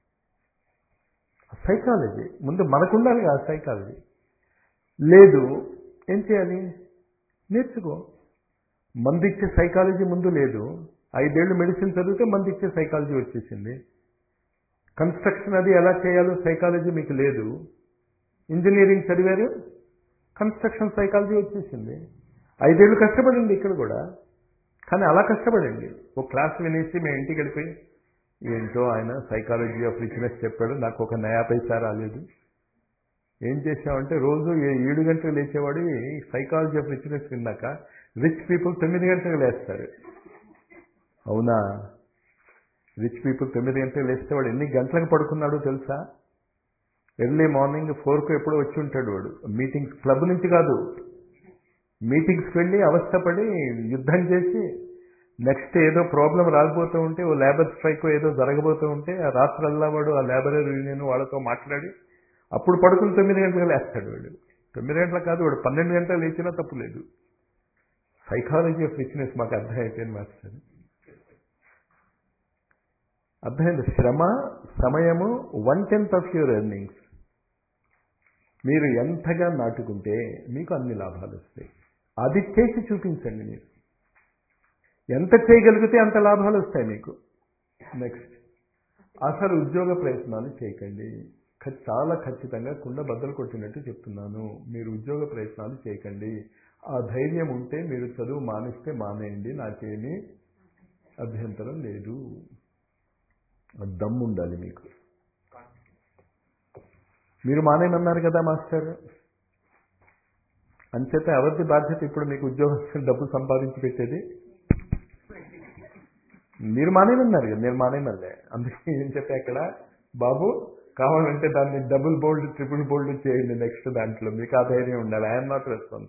Speaker 1: సైకాలజీ ముందు మనకుండాలి ఆ సైకాలజీ లేదు ఏం చేయాలి నేర్చుకో మందు ఇచ్చే సైకాలజీ ముందు లేదు ఐదేళ్లు మెడిసిన్ చదివితే మందు ఇచ్చే సైకాలజీ వచ్చేసింది కన్స్ట్రక్షన్ అది ఎలా చేయాలో సైకాలజీ మీకు లేదు ఇంజనీరింగ్ చదివారు కన్స్ట్రక్షన్ సైకాలజీ వచ్చేసింది ఐదేళ్ళు కష్టపడింది ఇక్కడ కూడా కానీ అలా కష్టపడండి ఓ క్లాస్ వినేసి మేము ఇంటికి వెళ్ళిపోయి ఏంటో ఆయన సైకాలజీ ఆఫ్ రిచ్నెస్ చెప్పాడు నాకు ఒక నయా పైసా రాలేదు ఏం చేసామంటే రోజు ఏ- ఏడు గంటలు లేచేవాడు సైకాలజీ ఆఫ్ రిచ్నెస్ విన్నాక రిచ్ పీపుల్ తొమ్మిది గంటలకు లేస్తారు అవునా రిచ్ పీపుల్ తొమ్మిది గంటలకు లేస్తే వాడు ఎన్ని గంటలకు పడుకున్నాడో తెలుసా ఎర్లీ మార్నింగ్ ఫోర్కు ఎప్పుడో వచ్చి ఉంటాడు వాడు మీటింగ్స్ క్లబ్ నుంచి కాదు మీటింగ్స్కి వెళ్ళి అవస్థపడి యుద్ధం చేసి నెక్స్ట్ ఏదో ప్రాబ్లం రాకపోతూ ఉంటే ఓ లేబర్ స్ట్రైక్ ఏదో జరగబోతూ ఉంటే ఆ రాత్రల్లా వాడు ఆ లేబర్ యూనియన్ వాళ్ళతో మాట్లాడి అప్పుడు పడుకుని తొమ్మిది గంటలకు లేస్తాడు వాడు తొమ్మిది గంటలకు కాదు వాడు పన్నెండు గంటలు లేచినా తప్పు లేదు సైకాలజీ ఆఫ్ రిచ్నెస్ మాకు అర్థమైపోయింది మాస్టర్ అర్థమైంది శ్రమ సమయము one tenth of your earnings మీరు ఎంతగా నాటుకుంటే మీకు అన్ని లాభాలు వస్తాయి అది చేసి చూపించండి మీరు ఎంత చేయగలిగితే అంత లాభాలు వస్తాయి మీకు నెక్స్ట్ అసలు ఉద్యోగ ప్రయత్నాలు చేయకండి ఖ- చాలా ఖచ్చితంగా కుండ బద్దలు కొట్టినట్టు చెప్తున్నాను మీరు ఉద్యోగ ప్రయత్నాలు చేయకండి ఆ ధైర్యం ఉంటే మీరు చదువు మానేస్తే మానేయండి నాకేమీ అభ్యంతరం లేదు ఆ దమ్ము ఉండాలి మీకు మీరు మానేమన్నారు కదా మాస్టర్ అంచేత ఎవరిది బాధ్యత ఇప్పుడు మీకు ఉద్యోగం డబ్బు సంపాదించి పెట్టేది మీరు మానేమన్నారు కదా నేను మానేమల్లే అందుకే ఏం చెప్పా అక్కడ బాబు కావాలంటే దాన్ని డబుల్ బోల్డ్ ట్రిపుల్ బోల్డ్ చేయండి నెక్స్ట్ దాంట్లో మీకు ఆ ధైర్యం ఉండాలి ఐఎమ్ నాట్ రెస్పాన్స్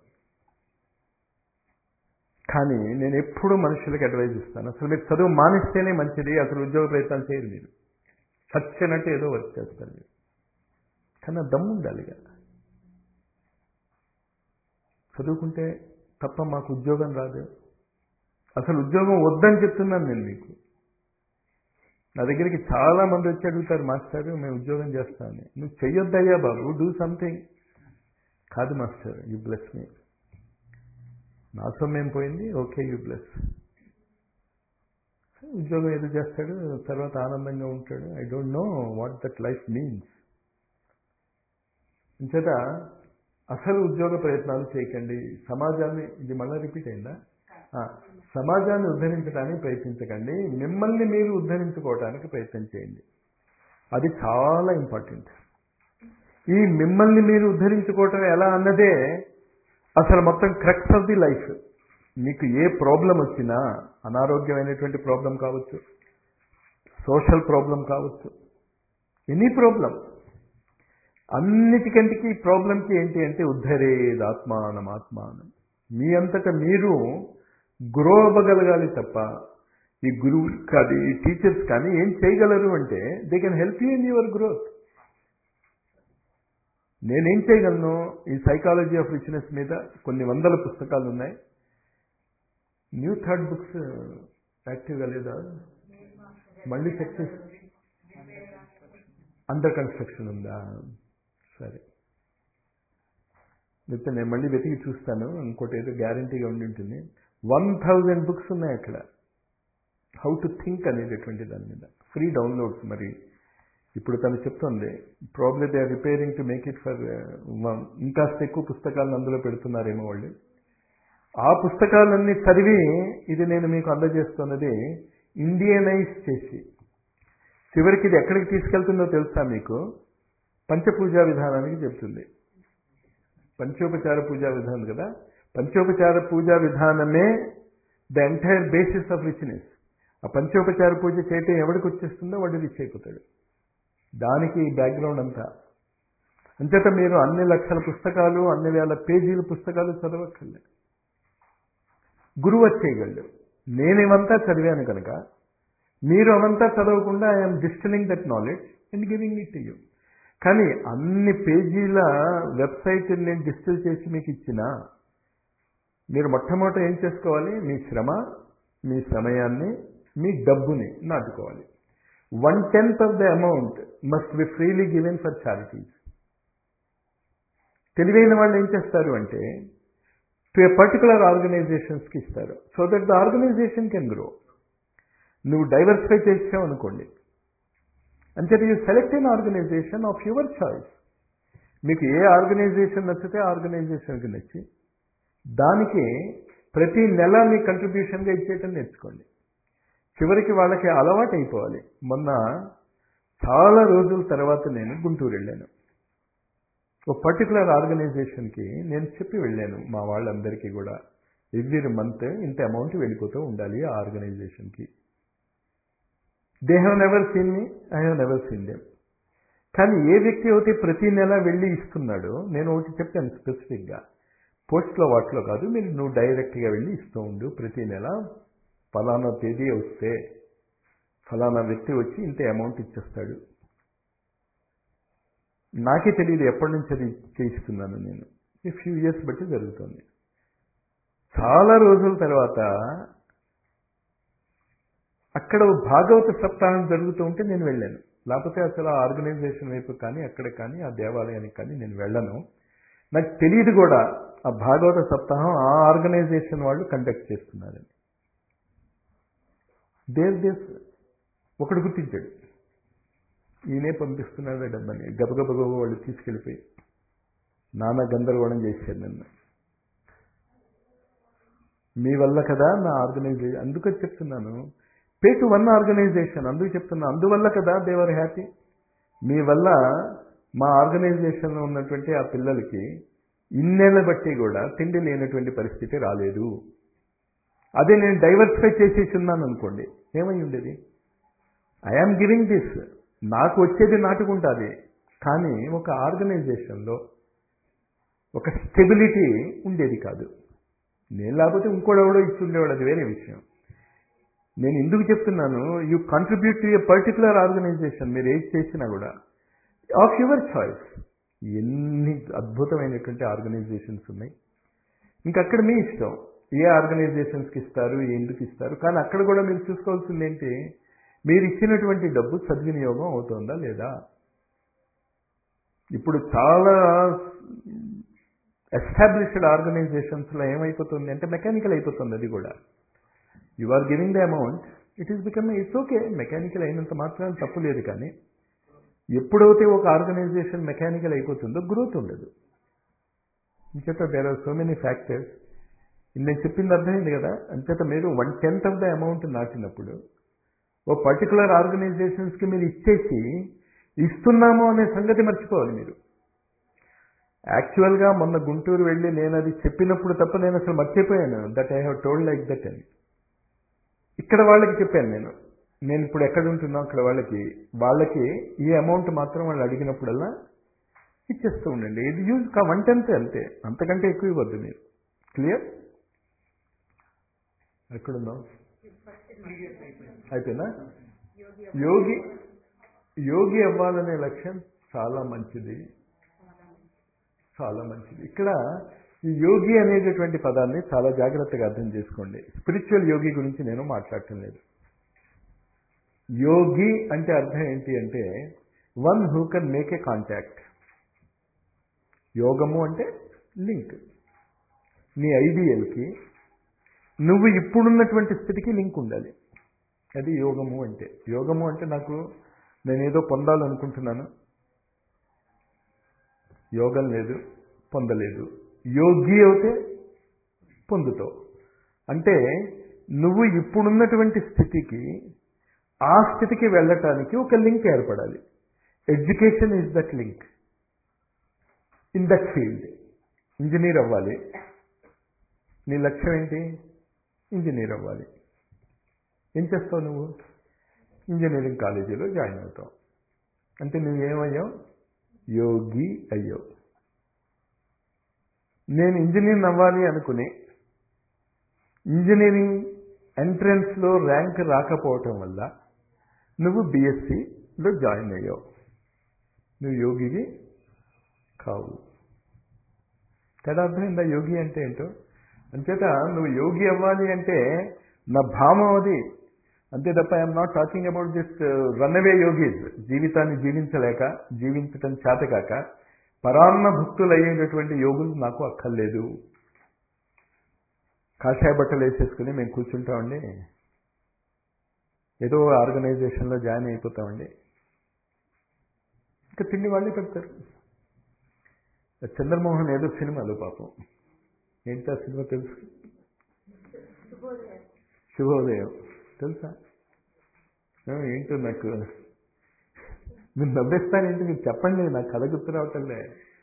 Speaker 1: కానీ నేను ఎప్పుడూ మనుషులకు అడ్వైజ్ ఇస్తాను అసలు మీరు చదువు మానేస్తేనే మంచిది అసలు ఉద్యోగ ప్రయత్నాలు చేయరు మీరు చచ్చినట్టు ఏదో వర్క్ చేస్తారు మీరు కానీ ఆ దమ్ము ఉండాలి కదా చదువుకుంటే తప్ప మాకు ఉద్యోగం రాదు అసలు ఉద్యోగం వద్దని చెప్తున్నాను నేను మీకు నా దగ్గరికి చాలా మంది వచ్చి అడుగుతారు మాస్టర్ మేము ఉద్యోగం చేస్తామని నువ్వు చెయ్యొద్దయ్యా బాబు డూ సంథింగ్ కాదు మాస్టర్ యూ బ్లెస్ మీ నా సొమ్మేం పోయింది ఓకే యూ బ్లెస్ ఉద్యోగం ఏదో చేస్తాడు తర్వాత ఆనందంగా ఉంటాడు I don't know what that life means ఇంచేత అసలు ఉద్యోగ ప్రయత్నాలు చేయకండి సమాజాన్ని ఇది మళ్ళీ రిపీట్ అయిందా ఆ, సమాజాన్ని ఉద్ధరించడానికి ప్రయత్నించకండి మిమ్మల్ని మీరు ఉద్ధరించుకోవడానికి ప్రయత్నం చేయండి అది చాలా ఇంపార్టెంట్ ఈ మిమ్మల్ని మీరు ఉద్ధరించుకోవటం ఎలా అన్నదే అసలు మొత్తం క్రక్స్ ఆఫ్ ది లైఫ్ మీకు ఏ ప్రాబ్లం వచ్చినా అనారోగ్యమైనటువంటి ప్రాబ్లం కావచ్చు సోషల్ ప్రాబ్లం కావచ్చు ఎనీ ప్రాబ్లం అన్నిటికంటికి ఈ ప్రాబ్లంకి ఏంటి అంటే ఉద్ధరేది ఆత్మానం ఆత్మానం మీ అంతటా మీరు గ్రో అవ్వగలగాలి తప్ప ఈ గురువు కానీ ఈ టీచర్స్ కానీ ఏం చేయగలరు అంటే they can help you in your growth నేనేం చేయగలను ఈ సైకాలజీ ఆఫ్ రిచ్నెస్ మీద కొన్ని వందల పుస్తకాలు ఉన్నాయి న్యూ థర్డ్ బుక్స్ యాక్టివ్గా లేదా మళ్ళీ చెక్ చేసి అండర్ కన్స్ట్రక్షన్ ఉందా సరే లేకపోతే నేను మళ్ళీ వెతికి చూస్తాను ఇంకోటి ఏదో గ్యారంటీగా ఉండి ఉంటుంది వన్ థౌజండ్ బుక్స్ ఉన్నాయి అక్కడ హౌ టు థింక్ అనేటటువంటి దాని మీద ఫ్రీ డౌన్లోడ్స్ మరి ఇప్పుడు తను చెప్తుంది probably they are repairing to make it for ఇంకాస్త ఎక్కువ పుస్తకాలను అందులో పెడుతున్నారేమో వాళ్ళు ఆ పుస్తకాలన్నీ చదివి ఇది నేను మీకు అందజేస్తున్నది ఇండియనైజ్ చేసి చివరికి ఇది ఎక్కడికి తీసుకెళ్తుందో తెలుసా మీకు పంచపూజా విధానానికి చెప్తుంది పంచోపచార పూజా విధానం కదా పంచోపచార పూజా విధానమే the entire basis of richness ఆ పంచోపచార పూజ చేయటం ఎవరికి వచ్చేస్తుందో వాడు రిచ్ అయిపోతాడు దానికి బ్యాక్గ్రౌండ్ అంతా అంచేత మీరు అన్ని లక్షల పుస్తకాలు అన్ని వేల పేజీల పుస్తకాలు చదవక్కర్లే గురువు వచ్చేయగలడు నేనేమంతా చదివాను కనుక మీరు అవంతా చదవకుండా I'm distilling that knowledge and giving it you కానీ అన్ని పేజీల వెబ్సైట్ నేను డిస్టిల్ చేసి మీకు ఇచ్చినా మీరు మొట్టమొదట ఏం చేసుకోవాలి మీ శ్రమ మీ సమయాన్ని మీ డబ్బుని నాటుకోవాలి one tenth of the amount must be freely given for charities తెలివైన వాళ్ళు ఏం చేస్తారు అంటే టు ఏ పర్టికులర్ ఆర్గనైజేషన్స్కి ఇస్తారు so that the organization can grow నువ్వు డైవర్సిఫై చేసావు అనుకోండి అంచేత you select an organization of your choice మీకు ఏ ఆర్గనైజేషన్ నచ్చితే ఆర్గనైజేషన్కి నచ్చి దానికి ప్రతి నెల మీ కంట్రిబ్యూషన్గా ఇచ్చేయటం నేర్చుకోండి చివరికి వాళ్ళకి అలవాటు అయిపోవాలి మొన్న చాలా రోజుల తర్వాత నేను గుంటూరు వెళ్ళాను ఒక పర్టికులర్ ఆర్గనైజేషన్కి నేను చెప్పి వెళ్ళాను మా వాళ్ళందరికీ కూడా ఎవ్రీ మంత్ ఇంత అమౌంట్ వెళ్ళిపోతూ ఉండాలి ఆ ఆర్గనైజేషన్కి they have never seen me I have never seen them కానీ ఏ వ్యక్తి అయితే ప్రతి నెల వెళ్ళి ఇస్తున్నాడో నేను ఒకటి చెప్పాను స్పెసిఫిక్గా పోస్ట్లో వాటిలో కాదు మీరు నువ్వు డైరెక్ట్గా వెళ్ళి ఇస్తూ ఉండు ప్రతి నెల ఫలానా తేదీ వస్తే ఫలానా వ్యక్తి వచ్చి ఇంత అమౌంట్ ఇచ్చేస్తాడు నాకే తెలియదు ఎప్పటి నుంచి అది చేయిస్తున్నాను నేను ఈ ఫ్యూ ఇయర్స్ బట్టి జరుగుతుంది చాలా రోజుల తర్వాత అక్కడ భాగవత సప్తాహం జరుగుతూ ఉంటే నేను వెళ్ళాను లేకపోతే అసలు ఆ ఆర్గనైజేషన్ వైపు కానీ అక్కడ కానీ ఆ దేవాలయానికి కానీ నేను వెళ్ళను నాకు తెలియదు కూడా ఆ భాగవత సప్తాహం ఆ ఆర్గనైజేషన్ వాళ్ళు కండక్ట్ చేస్తున్నారని దేర్ దేశ్ ఒకడు గుర్తించాడు ఈయనే పంపిస్తున్నాడు డబ్బని గబగబగబ వాళ్ళు తీసుకెళ్ళిపోయి నానా గందరగోళం చేశారు నన్ను మీ వల్ల కదా నా ఆర్గనైజేషన్ అందుకని చెప్తున్నాను పే టు వన్ ఆర్గనైజేషన్ అందుకు చెప్తున్నా అందువల్ల కదా దేవర్ హ్యాపీ మీ వల్ల మా ఆర్గనైజేషన్లో ఉన్నటువంటి ఆ పిల్లలకి ఇన్నేళ్ల బట్టి కూడా తిండి లేనటువంటి పరిస్థితి రాలేదు అదే నేను డైవర్సిఫై చేసేసి ఉన్నాను అనుకోండి ఏమై ఉండేది ఐఆమ్ గివింగ్ దిస్ నాకు వచ్చేది నాటుకుంటుంది కానీ ఒక ఆర్గనైజేషన్లో ఒక స్టెబిలిటీ ఉండేది కాదు నేను లేకపోతే ఇంకోడెవడో ఇచ్చి ఉండేవాడు అది వేరే విషయం నేను ఎందుకు చెప్తున్నాను you contribute to a particular organization మీరు ఏది చేసినా కూడా ఆఫ్ యువర్ చాయిస్ ఎన్ని అద్భుతమైనటువంటి ఆర్గనైజేషన్స్ ఉన్నాయి ఇంకా అక్కడ మీ ఇష్టం ఏ ఆర్గనైజేషన్స్కి ఇస్తారు ఎందుకు ఇస్తారు కానీ అక్కడ కూడా మీరు చూసుకోవాల్సింది ఏంటి మీరు ఇచ్చినటువంటి డబ్బు సద్వినియోగం అవుతుందా లేదా ఇప్పుడు చాలా ఎస్టాబ్లిష్డ్ ఆర్గనైజేషన్స్లో ఏమైపోతుంది అంటే మెకానికల్ అయిపోతుంది అది కూడా you are giving the amount it is become it's okay mechanical అయినంత మాత్రం తప్పు లేదు కానీ ఎప్పుడైతే ఒక ఆర్గనైజేషన్ మెకానికల్ అయిపోతుందో గ్రోత్ ఉండదు ఇంచేత there are so many factors నేను చెప్పింది అర్థమైంది కదా అంచేత మీరు one tenth of the amount నాటినప్పుడు ఓ పర్టికులర్ ఆర్గనైజేషన్స్కి మీరు ఇచ్చేసి ఇస్తున్నాము అనే సంగతి మర్చిపోవాలి మీరు యాక్చువల్గా మొన్న గుంటూరు వెళ్ళి నేను అది చెప్పినప్పుడు తప్ప నేను అసలు మర్చిపోయాను that I have told like that అని ఇక్కడ వాళ్ళకి చెప్పాను నేను నేను ఇప్పుడు ఎక్కడ ఉంటున్నా అక్కడ వాళ్ళకి వాళ్ళకి ఈ అమౌంట్ మాత్రం వాళ్ళు అడిగినప్పుడల్లా ఇచ్చేస్తూ ఉండండి ఇది యూజ్ కా వన్ టెన్త్ అంతే అంతకంటే ఎక్కువ ఇవ్వద్దు మీరు క్లియర్ ఎక్కడున్నావు అయిపోయిందా యోగి యోగి అవ్వాలనే లక్ష్యం చాలా మంచిది చాలా మంచిది ఇక్కడ ఈ యోగి అనేటటువంటి పదాన్ని చాలా జాగ్రత్తగా అర్థం చేసుకోండి స్పిరిచువల్ యోగి గురించి నేను మాట్లాడటం లేదు యోగి అంటే అర్థం ఏంటి అంటే one who can make a contact యోగము అంటే లింక్ నీ ఐడియల్కి నువ్వు ఇప్పుడున్నటువంటి స్థితికి లింక్ ఉండాలి అది యోగము అంటే యోగము అంటే నాకు నేనేదో పొందాలనుకుంటున్నాను యోగం లేదు పొందలేదు యోగి అయితే పొందుతావు అంటే నువ్వు ఇప్పుడున్నటువంటి స్థితికి ఆ స్థితికి వెళ్ళటానికి ఒక లింక్ ఏర్పడాలి education is that link in that field engineer అవ్వాలి నీ లక్ష్యం ఏంటి ఇంజనీర్ అవ్వాలి ఏం చేస్తావు నువ్వు ఇంజనీరింగ్ కాలేజీలో జాయిన్ అవుతావు అంటే నువ్వేమయ్యావు యోగి అయ్యావు నేను ఇంజనీర్ అవ్వాలి అనుకుని ఇంజనీరింగ్ ఎంట్రన్స్లో ర్యాంక్ రాకపోవటం వల్ల నువ్వు బీఎస్సీలో జాయిన్ అయ్యావు నువ్వు యోగివి కావు తేడా అర్థమైందా యోగి అంటే ఏంటో అంచేత నువ్వు యోగి అవ్వాలి అంటే నా భావం అది అంతే తప్ప I'm not talking about this run away yogis జీవితాన్ని జీవించలేక జీవించటం చేతకాక పరాన్న భక్తులు అయ్యేటటువంటి యోగులు నాకు అక్కర్లేదు కాషాయ బట్టలు వేసేసుకుని మేము కూర్చుంటామండి ఏదో ఆర్గనైజేషన్లో జాయిన్ అయిపోతామండి ఇంకా తిండి వాళ్ళే పెడతారు చంద్రమోహన్ ఏదో సినిమాలో పాపం ఏంటి ఆ సినిమా తెలుసు
Speaker 2: శుభోదయం
Speaker 1: శుభోదయం తెలుసా ఆ, ఏంటో నాకు మీరు నవ్వేస్తానేంటి మీరు చెప్పండి నాకు కథ గుర్తు రావటంలే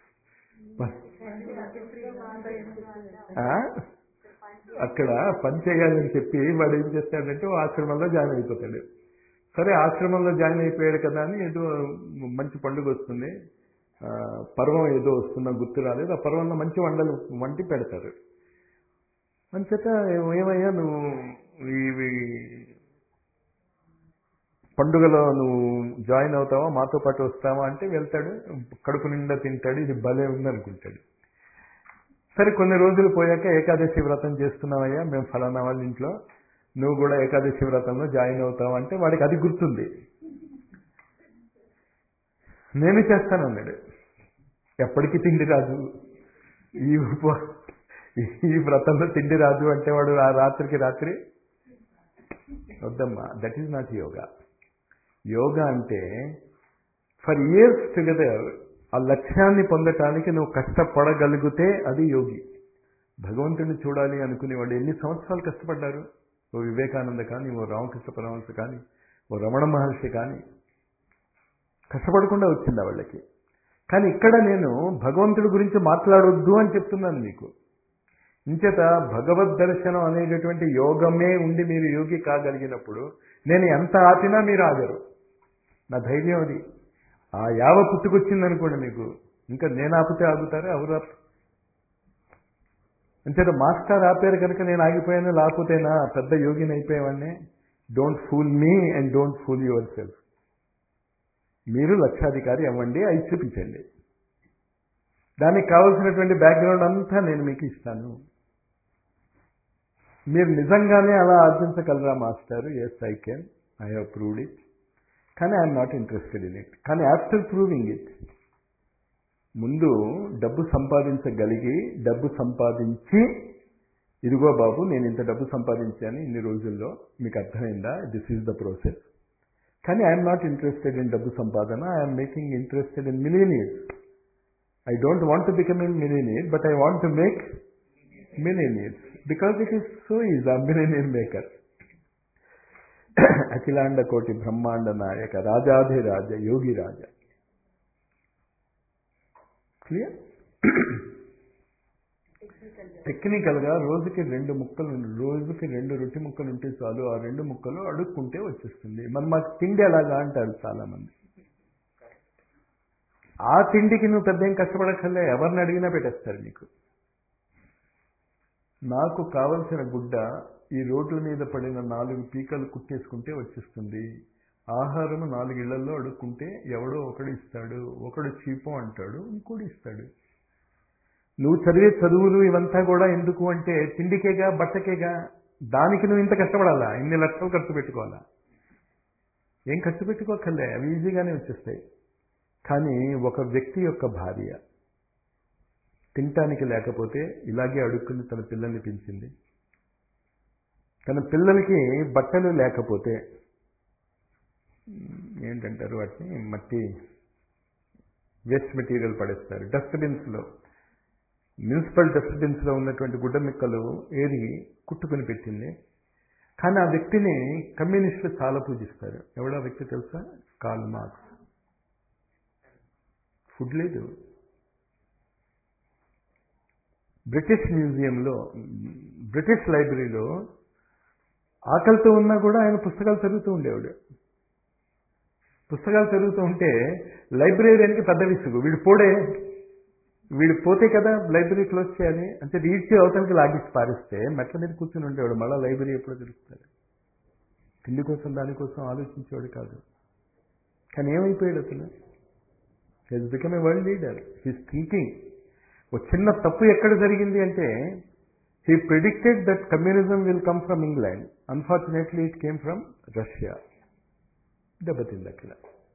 Speaker 1: ఆ? అక్కడ పని చేయాలని చెప్పి వాడు ఏం చేస్తాడంటే ఓ ఆశ్రమంలో జాయిన్ అయిపోతాడు సరే ఆశ్రమంలో జాయిన్ అయిపోయాడు కదా అని ఏదో మంచి పండుగ వస్తుంది ఆ, పర్వం ఏదో వస్తుందో గుర్తు రాలేదు ఆ పర్వంలో మంచి వంటలు వంటి పెడతారు అంచేత ఏమయ్యా నువ్వు ఇవి పండుగలో నువ్వు జాయిన్ అవుతావా మాతో పాటు వస్తావా అంటే వెళ్తాడు కడుపు నిండా తింటాడు ఇది భలే ఉందనుకుంటాడు సరే కొన్ని రోజులు పోయాక ఏకాదశి వ్రతం చేస్తున్నావయ్యా మేము ఫలానా వాళ్ళ ఇంట్లో నువ్వు కూడా ఏకాదశి వ్రతంలో జాయిన్ అవుతావు అంటే వాడికి అది గుర్తుంది నేను చేస్తానన్నాడు ఎప్పటికీ తిండి రాదు ఈ ఉప ఈ వ్రతంలో తిండి రాదు అంటే వాడు ఆ రాత్రికి రాత్రి వద్దమ్మా that is not yoga yoga అంటే ఫర్ ఇయర్స్ టుగెదర్ ఆ లక్ష్యాన్ని పొందటానికి నువ్వు కష్టపడగలిగితే అది యోగి భగవంతుడిని చూడాలి అనుకునే వాళ్ళు ఎన్ని సంవత్సరాలు కష్టపడ్డారు ఓ వివేకానంద కానీ ఓ రామకృష్ణ పరమహంస కానీ ఓ రమణ మహర్షి కానీ కష్టపడకుండా వచ్చింది వాళ్ళకి కానీ ఇక్కడ నేను భగవంతుడి గురించి మాట్లాడొద్దు అని చెప్తున్నాను మీకు ఇంచేత భగవద్ దర్శనం అనేటటువంటి యోగమే ఉండి మీరు యోగి కాగలిగినప్పుడు నేను ఎంత ఆపినా మీరు ఆగరు నా ధైర్యం అది ఆ యావ పుట్టుకొచ్చింది అనుకోండి మీకు ఇంకా నేను ఆపితే ఆగుతారా ఎవరు ఆపు అంచేత మాస్టర్ ఆపారు కనుక నేను ఆగిపోయాను లేకపోతేనా పెద్ద యోగిని అయిపోయావన్నీ don't fool me and don't fool yourself మీరు లక్షాధికారి అవ్వండి అవి చూపించండి దానికి కావలసినటువంటి బ్యాక్గ్రౌండ్ అంతా నేను మీకు ఇస్తాను మీరు నిజంగానే అలా ఆర్జించగలరా master yes I can I have proved it కానీ I'm not interested in it కానీ ఆఫ్టర్ ప్రూవింగ్ ఇట్ ముందు డబ్బు సంపాదించగలిగి డబ్బు సంపాదించి ఇదిగో బాబు నేను ఇంత డబ్బు సంపాదించాను ఇన్ని రోజుల్లో మీకు అర్థమైందా దిస్ ఈజ్ ద ప్రాసెస్ కానీ ఐఎమ్ నాట్ ఇంట్రెస్టెడ్ ఇన్ డబ్బు సంపాదన I'm making interested in millionaires I don't want to become in millionaire but I want to make millionaires because it is so is a millionaire maker అఖిలాండ కోటి బ్రహ్మాండ నాయక రాజాధిరాజ యోగి రాజ clear టెక్నికల్గా రోజుకి రెండు ముక్కలు రోజుకి రెండు రొట్టి ముక్కలు ఉంటే చాలు ఆ రెండు ముక్కలు అడుక్కుంటే వచ్చేస్తుంది మరి మాకు తిండి ఎలాగా అంటారు చాలా మంది ఆ తిండికి నువ్వు పెద్ద ఏం కష్టపడక్కర్లే ఎవరిని అడిగినా పెట్టేస్తారు నీకు నాకు కావలసిన గుడ్డ ఈ రోడ్ల మీద పడిన నాలుగు పీకలు కుట్టేసుకుంటే వచ్చేస్తుంది ఆహారం నాలుగు ఇళ్లలో అడుక్కుంటే ఎవడో ఒకడు ఇస్తాడు ఒకడు చీపు అంటాడు ఇంకోటి ఇస్తాడు నువ్వు చదివే చదువులు ఇవంతా కూడా ఎందుకు అంటే తిండికేగా బట్టకేగా దానికి నువ్వు ఇంత కష్టపడాలా ఇన్ని లక్షలు ఖర్చు పెట్టుకోవాలా ఏం ఖర్చు పెట్టుకోకర్లే అవి ఈజీగానే వచ్చేస్తాయి కానీ ఒక వ్యక్తి యొక్క భార్య తినటానికి లేకపోతే ఇలాగే అడుక్కుని తన పిల్లల్ని పెంచింది తన పిల్లలకి బట్టలు లేకపోతే ఏంటంటారు వాటిని మట్టి వేస్ట్ మెటీరియల్ పడేస్తారు డస్ట్బిన్స్లో మున్సిపల్ డస్ట్బిన్స్లో ఉన్నటువంటి గుడ్డ మిక్కలు ఏరి కుట్టుకుని పెట్టింది కానీ ఆ వ్యక్తిని కమ్యూనిస్టులు చాలా పూజిస్తారు ఎవడా వ్యక్తి తెలుసా కాల్ మార్క్స్ ఫుడ్ లేదు బ్రిటిష్ మ్యూజియంలో బ్రిటిష్ లైబ్రరీలో ఆకలితో ఉన్నా కూడా ఆయన పుస్తకాలు చదువుతూ ఉండేవాడు పుస్తకాలు చదువుతూ ఉంటే లైబ్రరీకి పెద్ద విసుగు వీడు పోడే వీడు పోతే కదా లైబ్రరీ క్లోజ్ చేయాలి అంటే ఈడ్చి అవతలకి లాగిచ్చి పారిస్తే మెట్ల మీద కూర్చుని ఉండేవాడు మళ్ళీ లైబ్రరీ ఎప్పుడో తెలుస్తుంది తిండి కోసం దానికోసం ఆలోచించేవాడు కాదు కానీ ఏమైపోయాడు అతను he's become a world leader his thinking ఒక చిన్న తప్పు ఎక్కడ జరిగింది అంటే he predicted that communism will come from England unfortunately it came from Russia దెబ్బతింది అక్కడ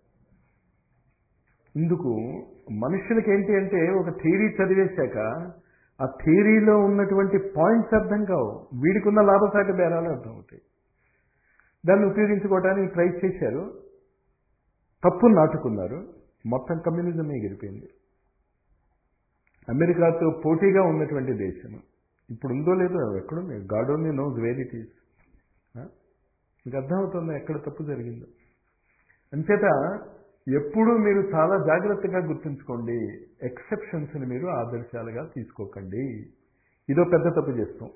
Speaker 1: ఇందుకు మనుషులకి ఏంటి అంటే ఒక థియరీ చదివేశాక ఆ థియరీలో ఉన్నటువంటి పాయింట్స్ అర్థం కావు వీడికున్న లాభసాటి బేరాలు అర్థం అవుతాయి దాన్ని ఉపయోగించుకోవడానికి ట్రై చేశారు తప్పు నాటుకున్నారు మొత్తం కమ్యూనిజం ఎగిరిపోయింది అమెరికాతో పోటీగా ఉన్నటువంటి దేశం ఇప్పుడు ఉందో లేదో ఎక్కడుంది God only knows where it is మీకు అర్థమవుతుందా ఎక్కడ తప్పు జరిగిందో అంచేత ఎప్పుడూ మీరు చాలా జాగ్రత్తగా గుర్తుంచుకోండి ఎక్సెప్షన్స్ని మీరు ఆదర్శాలుగా తీసుకోకండి ఇదో పెద్ద తప్పు చేస్తాం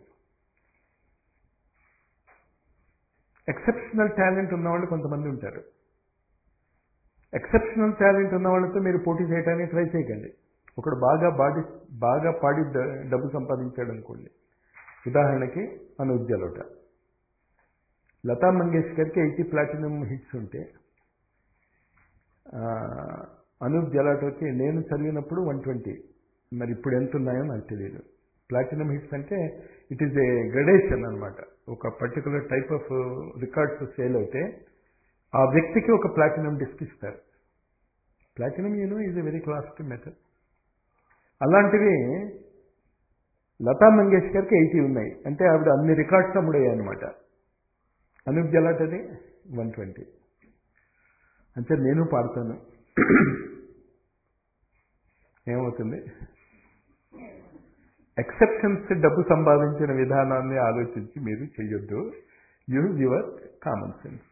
Speaker 1: ఎక్సెప్షనల్ టాలెంట్ ఉన్నవాళ్ళు కొంతమంది ఉంటారు ఎక్సెప్షనల్ టాలెంట్ ఉన్న వాళ్ళతో మీరు పోటీ చేయడానికి ట్రై చేయకండి ఒకడు బాగా బాడి బాగా పాడి డబ్బు సంపాదించాడు అనుకోండి ఉదాహరణకి అనూప్ జలోట లతా మంగేష్కర్కి ఎయిటీ ప్లాటినం హిట్స్ ఉంటే అనూప్ జలాటోకి నేను చదివినప్పుడు వన్ ట్వంటీ మరి ఇప్పుడు ఎంత ఉన్నాయో నాకు తెలియదు ప్లాటినం హిట్స్ అంటే ఇట్ ఈస్ ఏ గ్రడేషన్ అనమాట ఒక particular type of records sale అయితే ఆ వ్యక్తికి ఒక ప్లాటినం డిస్క్ ఇస్తారు platinum you know is a very classic method అలాంటివి లతా మంగేష్కర్కి ఎయిటీ ఉన్నాయి అంటే ఆవిడ అన్ని రికార్డ్స్ అమ్ముడయ్యాయి అనమాట అనూప్ జలాటది వన్ ట్వంటీ అంటే నేను పాడతాను ఏమవుతుంది ఎక్సెప్షన్స్ డబ్బు సంపాదించిన విధానాన్ని ఆలోచించి మీరు చెయ్యొద్దు యూజ్ యువర్ కామన్ సెన్స్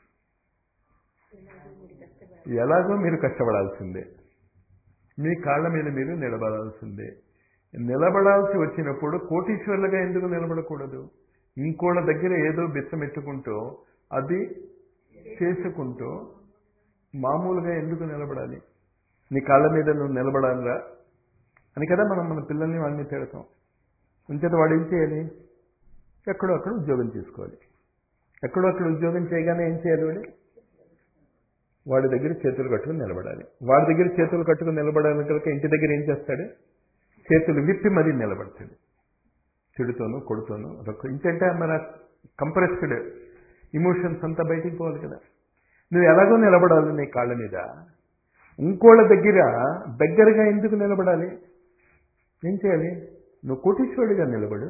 Speaker 1: ఎలాగో మీరు కష్టపడాల్సిందే మీ కాళ్ళ మీద మీరు నిలబడాల్సిందే నిలబడాల్సి వచ్చినప్పుడు కోటీశ్వర్లుగా ఎందుకు నిలబడకూడదు ఇంకోళ్ళ దగ్గర ఏదో బిచ్చమెట్టుకుంటూ అది చేసుకుంటూ మామూలుగా ఎందుకు నిలబడాలి నీ కాళ్ళ మీద నువ్వు నిలబడాలిరా అని కదా మనం మన పిల్లల్ని వాడిని తిడతాం అంచేత వాడు ఏం చేయాలి ఎక్కడో అక్కడ ఉద్యోగం చేసుకోవాలి ఎక్కడో అక్కడ ఉద్యోగం చేయగానే ఏం చేయాలి వాడు వాడి దగ్గర చేతులు కట్టుకుని నిలబడాలి వాడి దగ్గర చేతులు కట్టుకుని నిలబడాలి కనుక ఇంటి దగ్గర ఏం చేస్తాడు చేతులు విప్పి మరీ నిలబడతాడు చెడుతోనూ కొడుతోనూ రొక్క ఇంకంటే మన కంప్రెస్డ్ ఇమోషన్స్ అంతా బయటికి పోవాలి కదా నువ్వు ఎలాగో నిలబడాలి నీ కాళ్ళ మీద ఇంకోళ్ళ దగ్గర దగ్గరగా ఎందుకు నిలబడాలి ఏం చేయాలి నువ్వు కోటీశ్వరుడిగా నిలబడు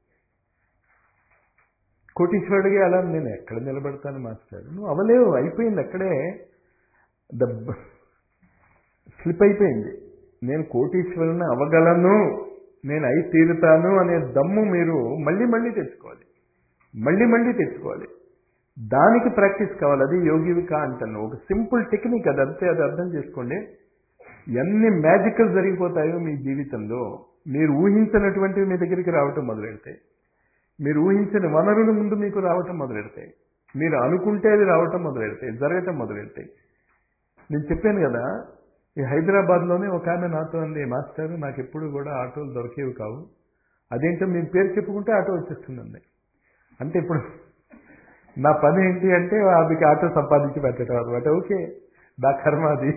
Speaker 1: కోటీశ్వరుడిగా అలా నేను ఎక్కడ నిలబడతాను మాస్టర్ నువ్వు అవలేవు అయిపోయింది అక్కడే ద స్లిప్ అయిపోయింది నేను కోటీశ్వరుని అవగలను నేను అయి తీరుతాను అనే దమ్ము మీరు మళ్ళీ మళ్ళీ తెచ్చుకోవాలి మళ్ళీ మళ్ళీ తెచ్చుకోవాలి దానికి ప్రాక్టీస్ కావాలి అది యోగివిక అంటాను ఒక సింపుల్ టెక్నిక్ అది అంతే అది అర్థం చేసుకోండి ఎన్ని మ్యాజికల్ జరిగిపోతాయో మీ జీవితంలో మీరు ఊహించినటువంటివి మీ దగ్గరికి రావటం మొదలెడతాయి మీరు ఊహించిన వనరుల ముందు మీకు రావటం మొదలెడతాయి మీరు అనుకుంటే అది రావటం మొదలెడతాయి జరగటం మొదలెడతాయి నేను చెప్పాను కదా ఈ హైదరాబాద్లోనే ఒక ఆమె నాతో అంది మాస్టర్ నాకు ఎప్పుడు కూడా ఆటోలు దొరికేవి కావు అదేంటో మేము పేరు చెప్పుకుంటే ఆటో వచ్చేస్తుందండి అంటే ఇప్పుడు నా పని ఏంటి అంటే ఆమెకి ఆటో సంపాదించి పెట్టడం అనమాట ఓకే నా కర్మ అది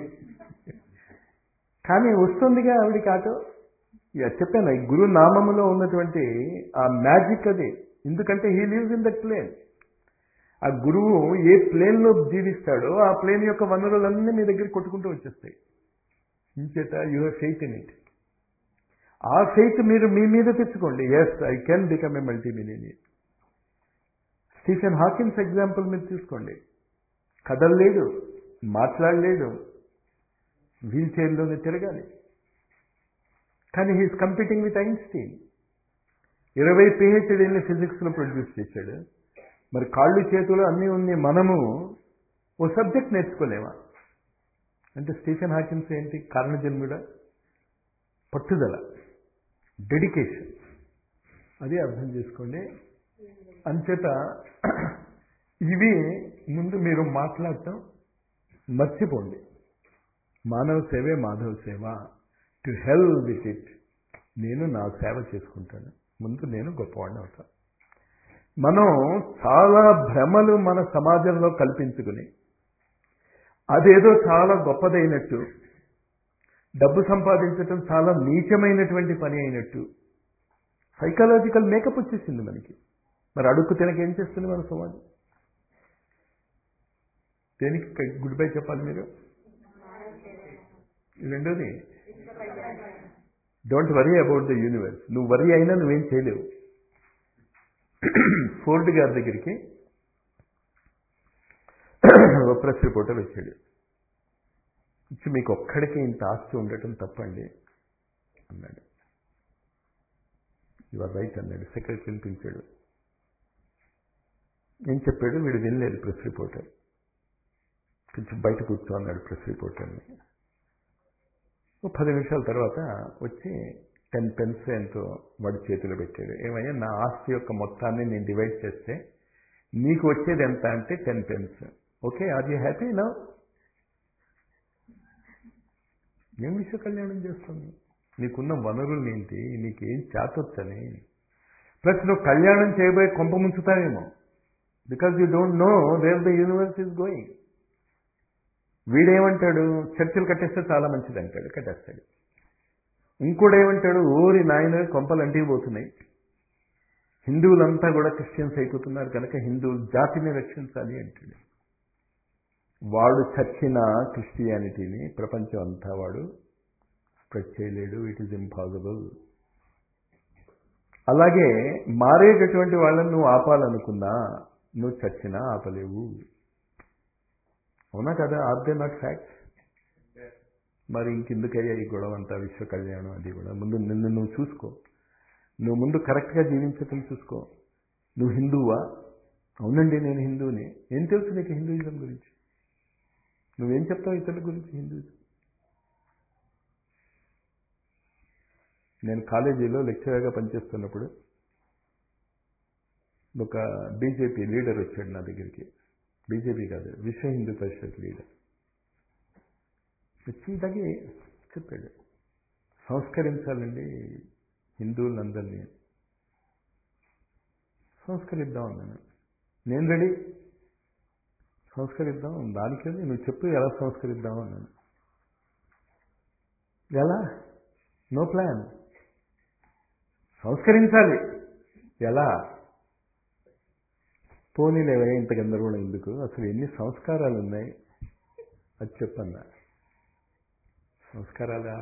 Speaker 1: కానీ వస్తుందిగా ఆవిడికి ఆటో ఇక చెప్పాను ఈ గురు నామములో ఉన్నటువంటి ఆ మ్యాజిక్ అది ఎందుకంటే he lives in that plane ఆ గురువు ఏ ప్లేన్లో జీవిస్తాడో ఆ ప్లేన్ యొక్క వనరులన్నీ మీ దగ్గర కొట్టుకుంటూ వచ్చేస్తాయి ఇంచేత you have faith in it ఆ ఫెయిత్ మీరు మీ మీద తెచ్చుకోండి yes I can become a multi millionaire Stephen Hawkins example మీరు తీసుకోండి కదలలేడు మాట్లాడలేడు వీల్ చైర్లోనే తిరగాలి కానీ హీస్ కంపీటింగ్ విత్ ఐన్స్టీన్ ఇరవై పిహెచ్డీని ఫిజిక్స్లో ప్రొడ్యూస్ చేశాడు మరి కాళ్ళు చేతులు అన్నీ ఉంది మనము ఓ సబ్జెక్ట్ నేర్చుకోలేమా అంటే స్టీఫెన్ హాకిన్స్ ఏంటి కారణజన్ముడ పట్టుదల డెడికేషన్ అది అర్థం చేసుకోండి అంచేత ఇవి ముందు మీరు మాట్లాడటం మర్చిపోండి మానవ సేవే మాధవ సేవ టు హెల్ప్ విత్ ఇట్ నేను నా సేవ చేసుకుంటాను ముందు నేను గొప్పవాడిని అవుతాను మనం చాలా భ్రమలు మన సమాజంలో కల్పించుకుని అదేదో చాలా గొప్పదైనట్టు డబ్బు సంపాదించటం చాలా నీచమైనటువంటి పని అయినట్టు సైకలాజికల్ మేకప్ వచ్చేసింది మనకి మరి అడుక్కు తినక ఏం చేస్తుంది మన సమాజం దేనికి గుడ్ బై చెప్పాలి మీరు రెండోది don't worry about the universe నువ్వు వరీ అయినా నువ్వేం చేయలేవు ఫోర్డ్ గారి దగ్గరికి ఓ ప్రెస్ రిపోర్టర్ వచ్చాడు ఇచ్చి మీకు ఒక్కడికి ఇంత ఆస్తి ఉండటం తప్పండి అన్నాడు యువర్ రైట్ అన్నాడు సెక్రటరీని పిలిచాడు ఏం చెప్పాడు వీడు వినలేదు ప్రెస్ రిపోర్టర్ కొంచెం బయట కూర్చో అన్నాడు ప్రెస్ రిపోర్టర్ని ఓ పది నిమిషాల తర్వాత వచ్చి టెన్ పెన్స్ ఎంతో వాడి చేతిలో పెట్టాడు ఏమయ్యా నా ఆస్తి యొక్క మొత్తాన్ని నేను డివైడ్ చేస్తే నీకు వచ్చేది ఎంత అంటే ten pence okay are you happy నా ఏం విశ్వ కళ్యాణం చేస్తుంది నీకున్న వనరులు ఏంటి నీకేం చేతొచ్చని ప్లస్ నువ్వు కళ్యాణం చేయబోయే కొంప ముంచుతావేమో because you don't know where the universe is going వీడేమంటాడు చర్చిలు కట్టేస్తే చాలా మంచిది అంటాడు కట్టేస్తాడు ఇంకోటి ఏమంటాడు ఊరి నాయన కొంపలు అంటికి పోతున్నాయి హిందువులంతా కూడా క్రిస్టియన్స్ అయిపోతున్నారు కనుక హిందూ జాతిని రక్షించాలి అంటాడు వాడు చచ్చిన క్రిస్టియానిటీని ప్రపంచం అంతా వాడు స్ప్రెడ్ చేయలేడు ఇట్ ఈజ్ ఇంపాసిబుల్ అలాగే మారేటటువంటి వాళ్ళని నువ్వు ఆపాలనుకున్నా నువ్వు చచ్చినా ఆపలేవు అవునా కదా ఆర్ దే నాట్ ఫ్యాక్ట్స్ మరి ఇంకెందుకయ్యా ఈ గొడవ అంతా విశ్వ కళ్యాణం అది కూడా ముందు నిన్ను నువ్వు చూసుకో నువ్వు ముందు కరెక్ట్గా జీవించటం చూసుకో నువ్వు హిందువా అవునండి నేను హిందువుని ఏం తెలుసు నీకు హిందూయిజం గురించి నువ్వేం చెప్తావు ఇతరుల గురించి హిందూయిజం నేను కాలేజీలో లెక్చరర్గా పనిచేస్తున్నప్పుడు ఒక బీజేపీ లీడర్ వచ్చాడు నా దగ్గరికి బీజేపీ కాదు విశ్వ హిందూ పరిషత్ లీడర్ వచ్చి తగి చెప్పాడు సంస్కరించాలండి హిందువులందరినీ సంస్కరిద్దాం అన్నాను నేను రెడీ సంస్కరిద్దాం దానికి నువ్వు చెప్పు ఎలా సంస్కరిద్దాం అన్నాను ఎలా నో ప్లాన్ సంస్కరించాలి ఎలా పోనీలేవే ఇంత గందరగోళం ఎందుకు అసలు ఎన్ని సంస్కారాలు ఉన్నాయి అది చెప్పన్నా సంస్కారాలా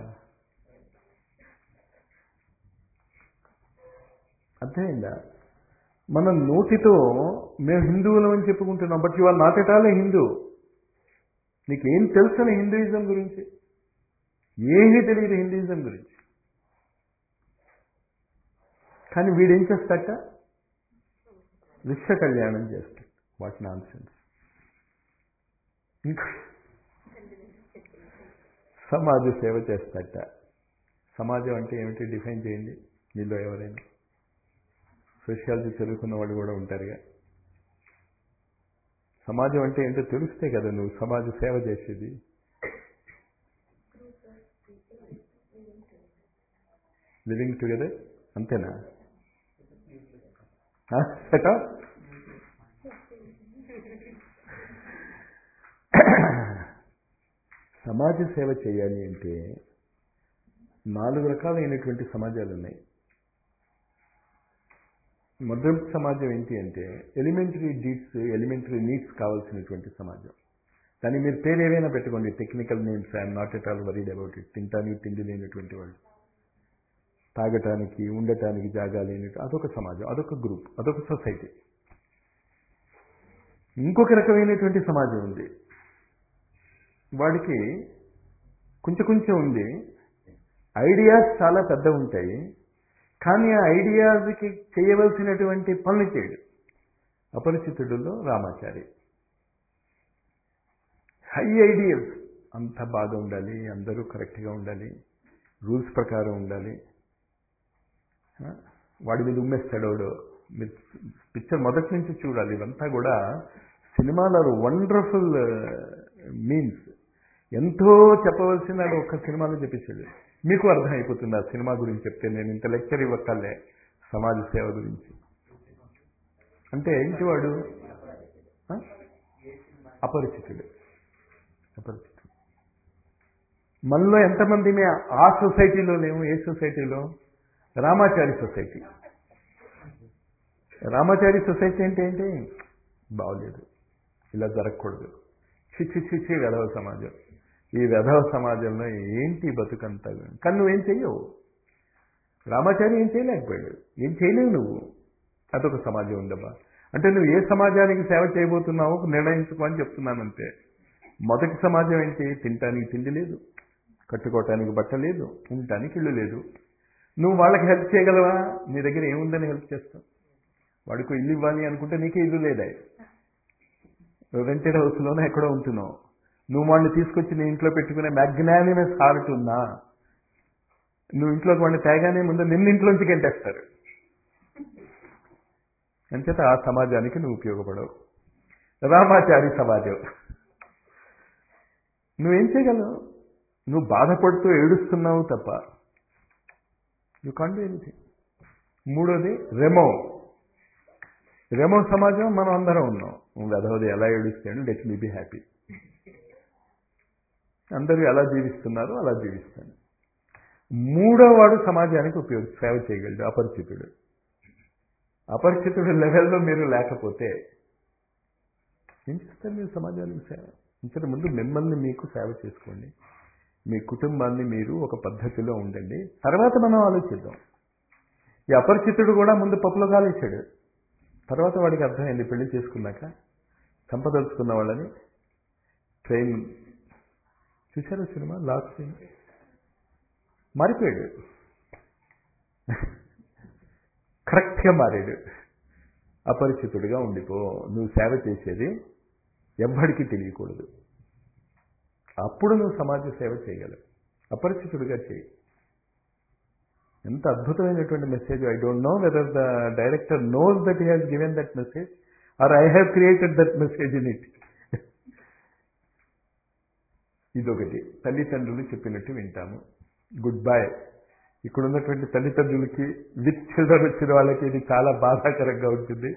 Speaker 1: అర్థమైందా మన నోటితో మేము హిందువులం అని చెప్పుకుంటున్నాం బట్ ఇవాళ నాట్ ఎట్ ఆల్ హిందూ నీకేం తెలుసు హిందూయిజం గురించి ఏమీ తెలియదు హిందూయిజం గురించి కానీ వీడేం చేస్తాట విశ్వ కళ్యాణం చేస్తాడు వాట్ నాన్ సెన్స్ ఇంకా సమాజ సేవ చేస్తాట సమాజం అంటే ఏమిటి డిఫైన్ చేయండి మీలో ఎవరైనా సోషియాలజీ చదువుకున్న వాళ్ళు కూడా ఉంటారుగా సమాజం అంటే ఏంటో తెలిస్తే కదా నువ్వు సమాజ సేవ చేసేది లివింగ్ టుగెదర్ అంతేనా సెటా సమాజ సేవ చేయాలి అంటే నాలుగు రకాలైనటువంటి సమాజాలు ఉన్నాయి మొదటి సమాజం ఏంటి అంటే ఎలిమెంటరీ డీడ్స్ ఎలిమెంటరీ నీడ్స్ కావాల్సినటువంటి సమాజం కానీ మీరు పేరు ఏమైనా పెట్టుకోండి technical names I'm not at all worried about it తింటానికి తిండి లేనటువంటి వాళ్ళు తాగటానికి ఉండటానికి జాగా లేనట్టు అదొక సమాజం అదొక గ్రూప్ అదొక సొసైటీ ఇంకొక రకమైనటువంటి సమాజం ఉంది వాడికి కొంచెం కొంచెం ఉంది ఐడియాస్ చాలా పెద్ద ఉంటాయి కానీ ఆ ఐడియాస్కి చేయవలసినటువంటి పనులు చేయడు అపరిచితుడులో రామాచారి హై ఐడియల్స్ అంత బాగా ఉండాలి అందరూ కరెక్ట్గా ఉండాలి రూల్స్ ప్రకారం ఉండాలి ఆ? వాడి మీద ఉమ్మేస్తాడు వాడు మీరు పిక్చర్ మొదటి నుంచి చూడాలి ఇవంతా కూడా సినిమాలలో వండర్ఫుల్ మీన్స్ ఎంతో చెప్పవలసిన ఒక్క సినిమాలో చెప్పించాడు మీకు అర్థం అయిపోతుంది ఆ సినిమా గురించి చెప్తే నేను ఇంత లెక్చర్ ఇవ్వక్కర్లే సమాజ సేవ గురించి అంటే ఏంటి వాడు ఆ? అపరిచితుడు అపరిచితుడు మనలో ఎంతమంది మే ఆ సొసైటీలో లేము ఏ సొసైటీలో రామాచారి సొసైటీ రామాచారి సొసైటీ అంటే ఏంటి బాగోలేదు ఇలా జరగకూడదు చిచ్చి చిచ్చి వెధవ సమాజం ఈ వెధవ సమాజంలో ఏంటి బతుకంతా కానీ నువ్వేం చెయ్యవు రామాచారి ఏం చేయలేకపోయాడు ఏం చేయలేవు నువ్వు అదొక సమాజం ఉందమ్మా అంటే నువ్వు ఏ సమాజానికి సేవ చేయబోతున్నావో నిర్ణయించుకో అని చెప్తున్నానంతే మొదటి సమాజం ఏంటి తినటానికి తిండి లేదు కట్టుకోవటానికి బట్ట లేదు ఉండటానికి ఇల్లు లేదు నువ్వు వాళ్ళకి హెల్ప్ చేయగలవా నీ దగ్గర ఏముందని హెల్ప్ చేస్తావు వాడికి ఇల్లు ఇవ్వాలి అనుకుంటే నీకే ఇల్లు లేదా రెంటెడ్ హౌస్లోనే ఎక్కడో ఉంటున్నావు నువ్వు వాడిని తీసుకొచ్చి నీ ఇంట్లో పెట్టుకునే మ్యాగ్నానిమస్ హార్ట్ ఉందా నువ్వు ఇంట్లోకి వాడిని తేగానే ముందు నిన్న ఇంట్లోంచి గెంటేస్తారు అంచేత ఆ సమాజానికి నువ్వు ఉపయోగపడవు రామాచారి సమాజం నువ్వేం చేయగలవు నువ్వు బాధపడుతూ ఏడుస్తున్నావు తప్ప యూ కాంట్ డూ ఎనీథింగ్ మూడోది రెమో రెమో సమాజం మనం అందరం ఉన్నాం వెధవది ఎలా ఏడుస్తాడు లెట్ మీ బి హ్యాపీ అందరూ ఎలా జీవిస్తున్నారో అలా జీవిస్తాను మూడో వాడు సమాజానికి ఉపయోగ సేవ చేయగలడు అపరిచితుడు అపరిచితుడు లెవెల్లో మీరు లేకపోతే ఏం చేస్తారు మీరు సమాజానికి సేవ ఇంతకు ముందు మిమ్మల్ని మీకు సేవ చేసుకోండి మీ కుటుంబాన్ని మీరు ఒక పద్ధతిలో ఉండండి తర్వాత మనం ఆలోచిద్దాం ఈ అపరిచితుడు కూడా ముందు పప్పులో కాలేశాడు తర్వాత వాడికి అర్థమైంది పెళ్లి చేసుకున్నాక చంపదలుచుకున్న వాళ్ళని ట్రైన్ చూశారా సినిమా లాస్ట్ సీన్ మారిపోయాడు కరెక్ట్గా మారాడు అపరిచితుడిగా ఉండిపో నువ్వు సేవ చేసేది ఎవ్వడికి తెలియకూడదు అప్పుడు నువ్వు సమాజ సేవ చేయగలవు అపరిచితుడిగా చేయి ఎంత అద్భుతమైనటువంటి message I don't know whether the director knows that he has given that message or I have created that message in it ఇదొకటి తల్లిదండ్రులు చెప్పినట్టు వింటాము గుడ్ బై ఇక్కడ ఉన్నటువంటి తల్లిదండ్రులకి విత్ చిల్డ్రన్ వచ్చిన వాళ్ళకి ఇది చాలా బాధాకరంగా ఉంటుంది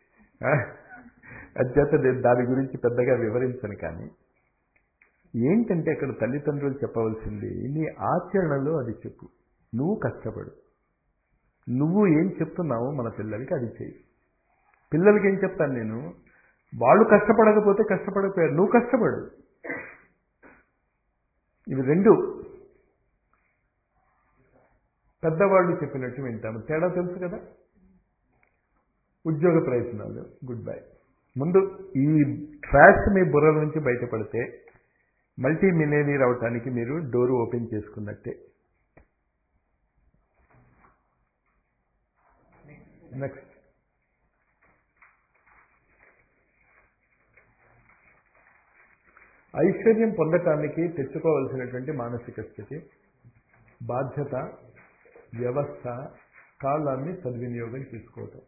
Speaker 1: అధ్యత నేను దాని గురించి పెద్దగా వివరించను కానీ ఏంటంటే అక్కడ తల్లిదండ్రులు చెప్పవలసింది నీ ఆచరణలో అది చెప్పు నువ్వు కష్టపడు నువ్వు ఏం చెప్తున్నావో మన పిల్లలకి అది చేయి పిల్లలకి ఏం చెప్తాను నేను వాళ్ళు కష్టపడకపోతే కష్టపడకపోయారు నువ్వు కష్టపడు ఇవి రెండు పెద్దవాళ్ళు చెప్పినట్టు వింటాము తేడా తెలుసు కదా ఉద్యోగ ప్రయత్నాలు గుడ్ బై ముందు ఈ ట్రాష్ మీ బుర్ర నుంచి బయటపడితే మల్టీ మిలేనియర్ అవటానికి మీరు డోర్ ఓపెన్ చేసుకున్నట్టే నెక్స్ట్ ఐశ్వర్యం పొందటానికి తెచ్చుకోవలసినటువంటి మానసిక స్థితి బాధ్యత వ్యవస్థ కాలాన్ని సద్వినియోగం చేసుకోవటం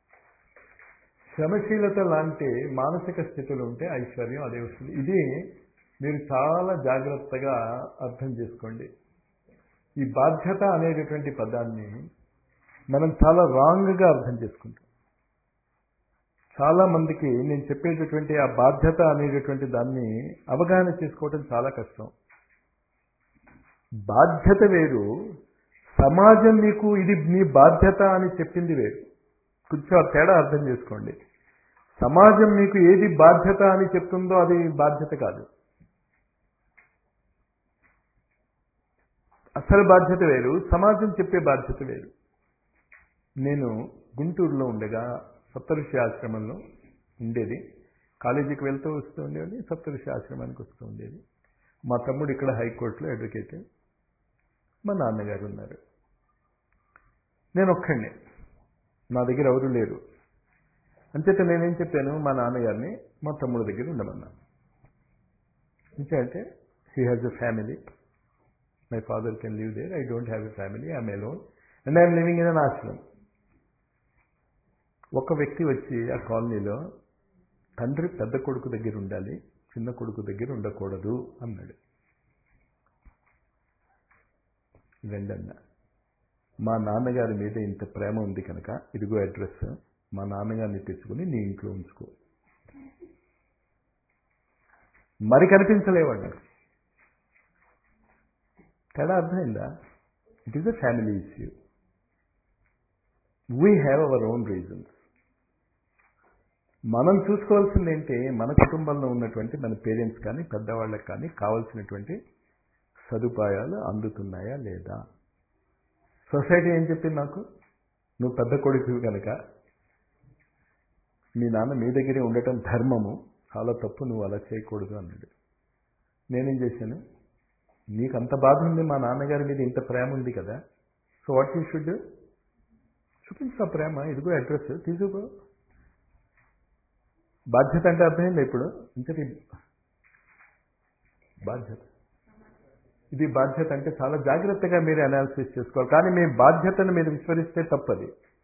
Speaker 1: శ్రమశీలత లాంటి మానసిక స్థితులు ఉంటే ఐశ్వర్యం అదే వస్తుంది ఇది మీరు చాలా జాగ్రత్తగా అర్థం చేసుకోండి ఈ బాధ్యత అనేటటువంటి పదాన్ని మనం చాలా రాంగ్గా అర్థం చేసుకుంటాం చాలా మందికి నేను చెప్పేటటువంటి ఆ బాధ్యత అనేటటువంటి దాన్ని అవగాహన చేసుకోవటం చాలా కష్టం బాధ్యత వేరు సమాజం నీకు ఇది నీ బాధ్యత అని చెప్పింది వేరు కొంచెం ఆ తేడా అర్థం చేసుకోండి సమాజం మీకు ఏది బాధ్యత అని చెప్తుందో అది బాధ్యత కాదు అసలు బాధ్యత వేరు సమాజం చెప్పే బాధ్యత వేరు నేను గుంటూరులో ఉండగా సప్తఋషి ఆశ్రమంలో ఉండేది కాలేజీకి వెళ్తూ వస్తూ ఉండేది సప్తఋషి ఆశ్రమానికి వస్తూ ఉండేది మా తమ్ముడు ఇక్కడ హైకోర్టులో అడ్వకేట్ మా నాన్నగారు ఉన్నారు నేను ఒక్కడిని నా దగ్గర ఎవరు లేరు అంచేత నేనేం చెప్పాను మా నాన్నగారిని మా తమ్ముడి దగ్గర ఉండమన్నా అంటే he has a family my father can live there I don't have a family I'm alone and I'm living in an ఆశ్రమం ఒక వ్యక్తి వచ్చి ఆ కాలనీలో తండ్రి పెద్ద కొడుకు దగ్గర ఉండాలి చిన్న కొడుకు దగ్గర ఉండకూడదు అన్నాడు రెండన్న మా నాన్నగారి మీద ఇంత ప్రేమ ఉంది కనుక ఇదిగో అడ్రస్ మా నాన్నగారిని తెచ్చుకుని నీ ఇంట్లో ఉంచుకో మరి కనిపించలేవాడు తేడా అర్థమైందా it is a family issue we have our own reasons మనం చూసుకోవాల్సింది ఏంటి మన కుటుంబంలో ఉన్నటువంటి మన పేరెంట్స్ కానీ పెద్దవాళ్ళకి కానీ కావాల్సినటువంటి సదుపాయాలు అందుతున్నాయా లేదా సొసైటీ ఏం చెప్పింది నాకు నువ్వు పెద్ద కొడుకు కనుక మీ నాన్న మీ దగ్గరే ఉండటం ధర్మము చాలా తప్పు నువ్వు అలా చేయకూడదు అన్నాడు నేనేం చేశాను నీకు అంత బాధ ఉంది మా నాన్నగారి మీద ఇంత ప్రేమ ఉంది కదా సో వాట్ యూ షుడ్ చూపించు ఆ ప్రేమ ఇదిగో అడ్రస్ తీసుకో బాధ్యత అంటే అర్థమైంది ఇప్పుడు ఇంతటి బాధ్యత ఇది బాధ్యత అంటే చాలా జాగ్రత్తగా మీరు అనాలిసిస్ చేసుకోవాలి కానీ మీ బాధ్యతను మీరు విస్మరిస్తే తప్పది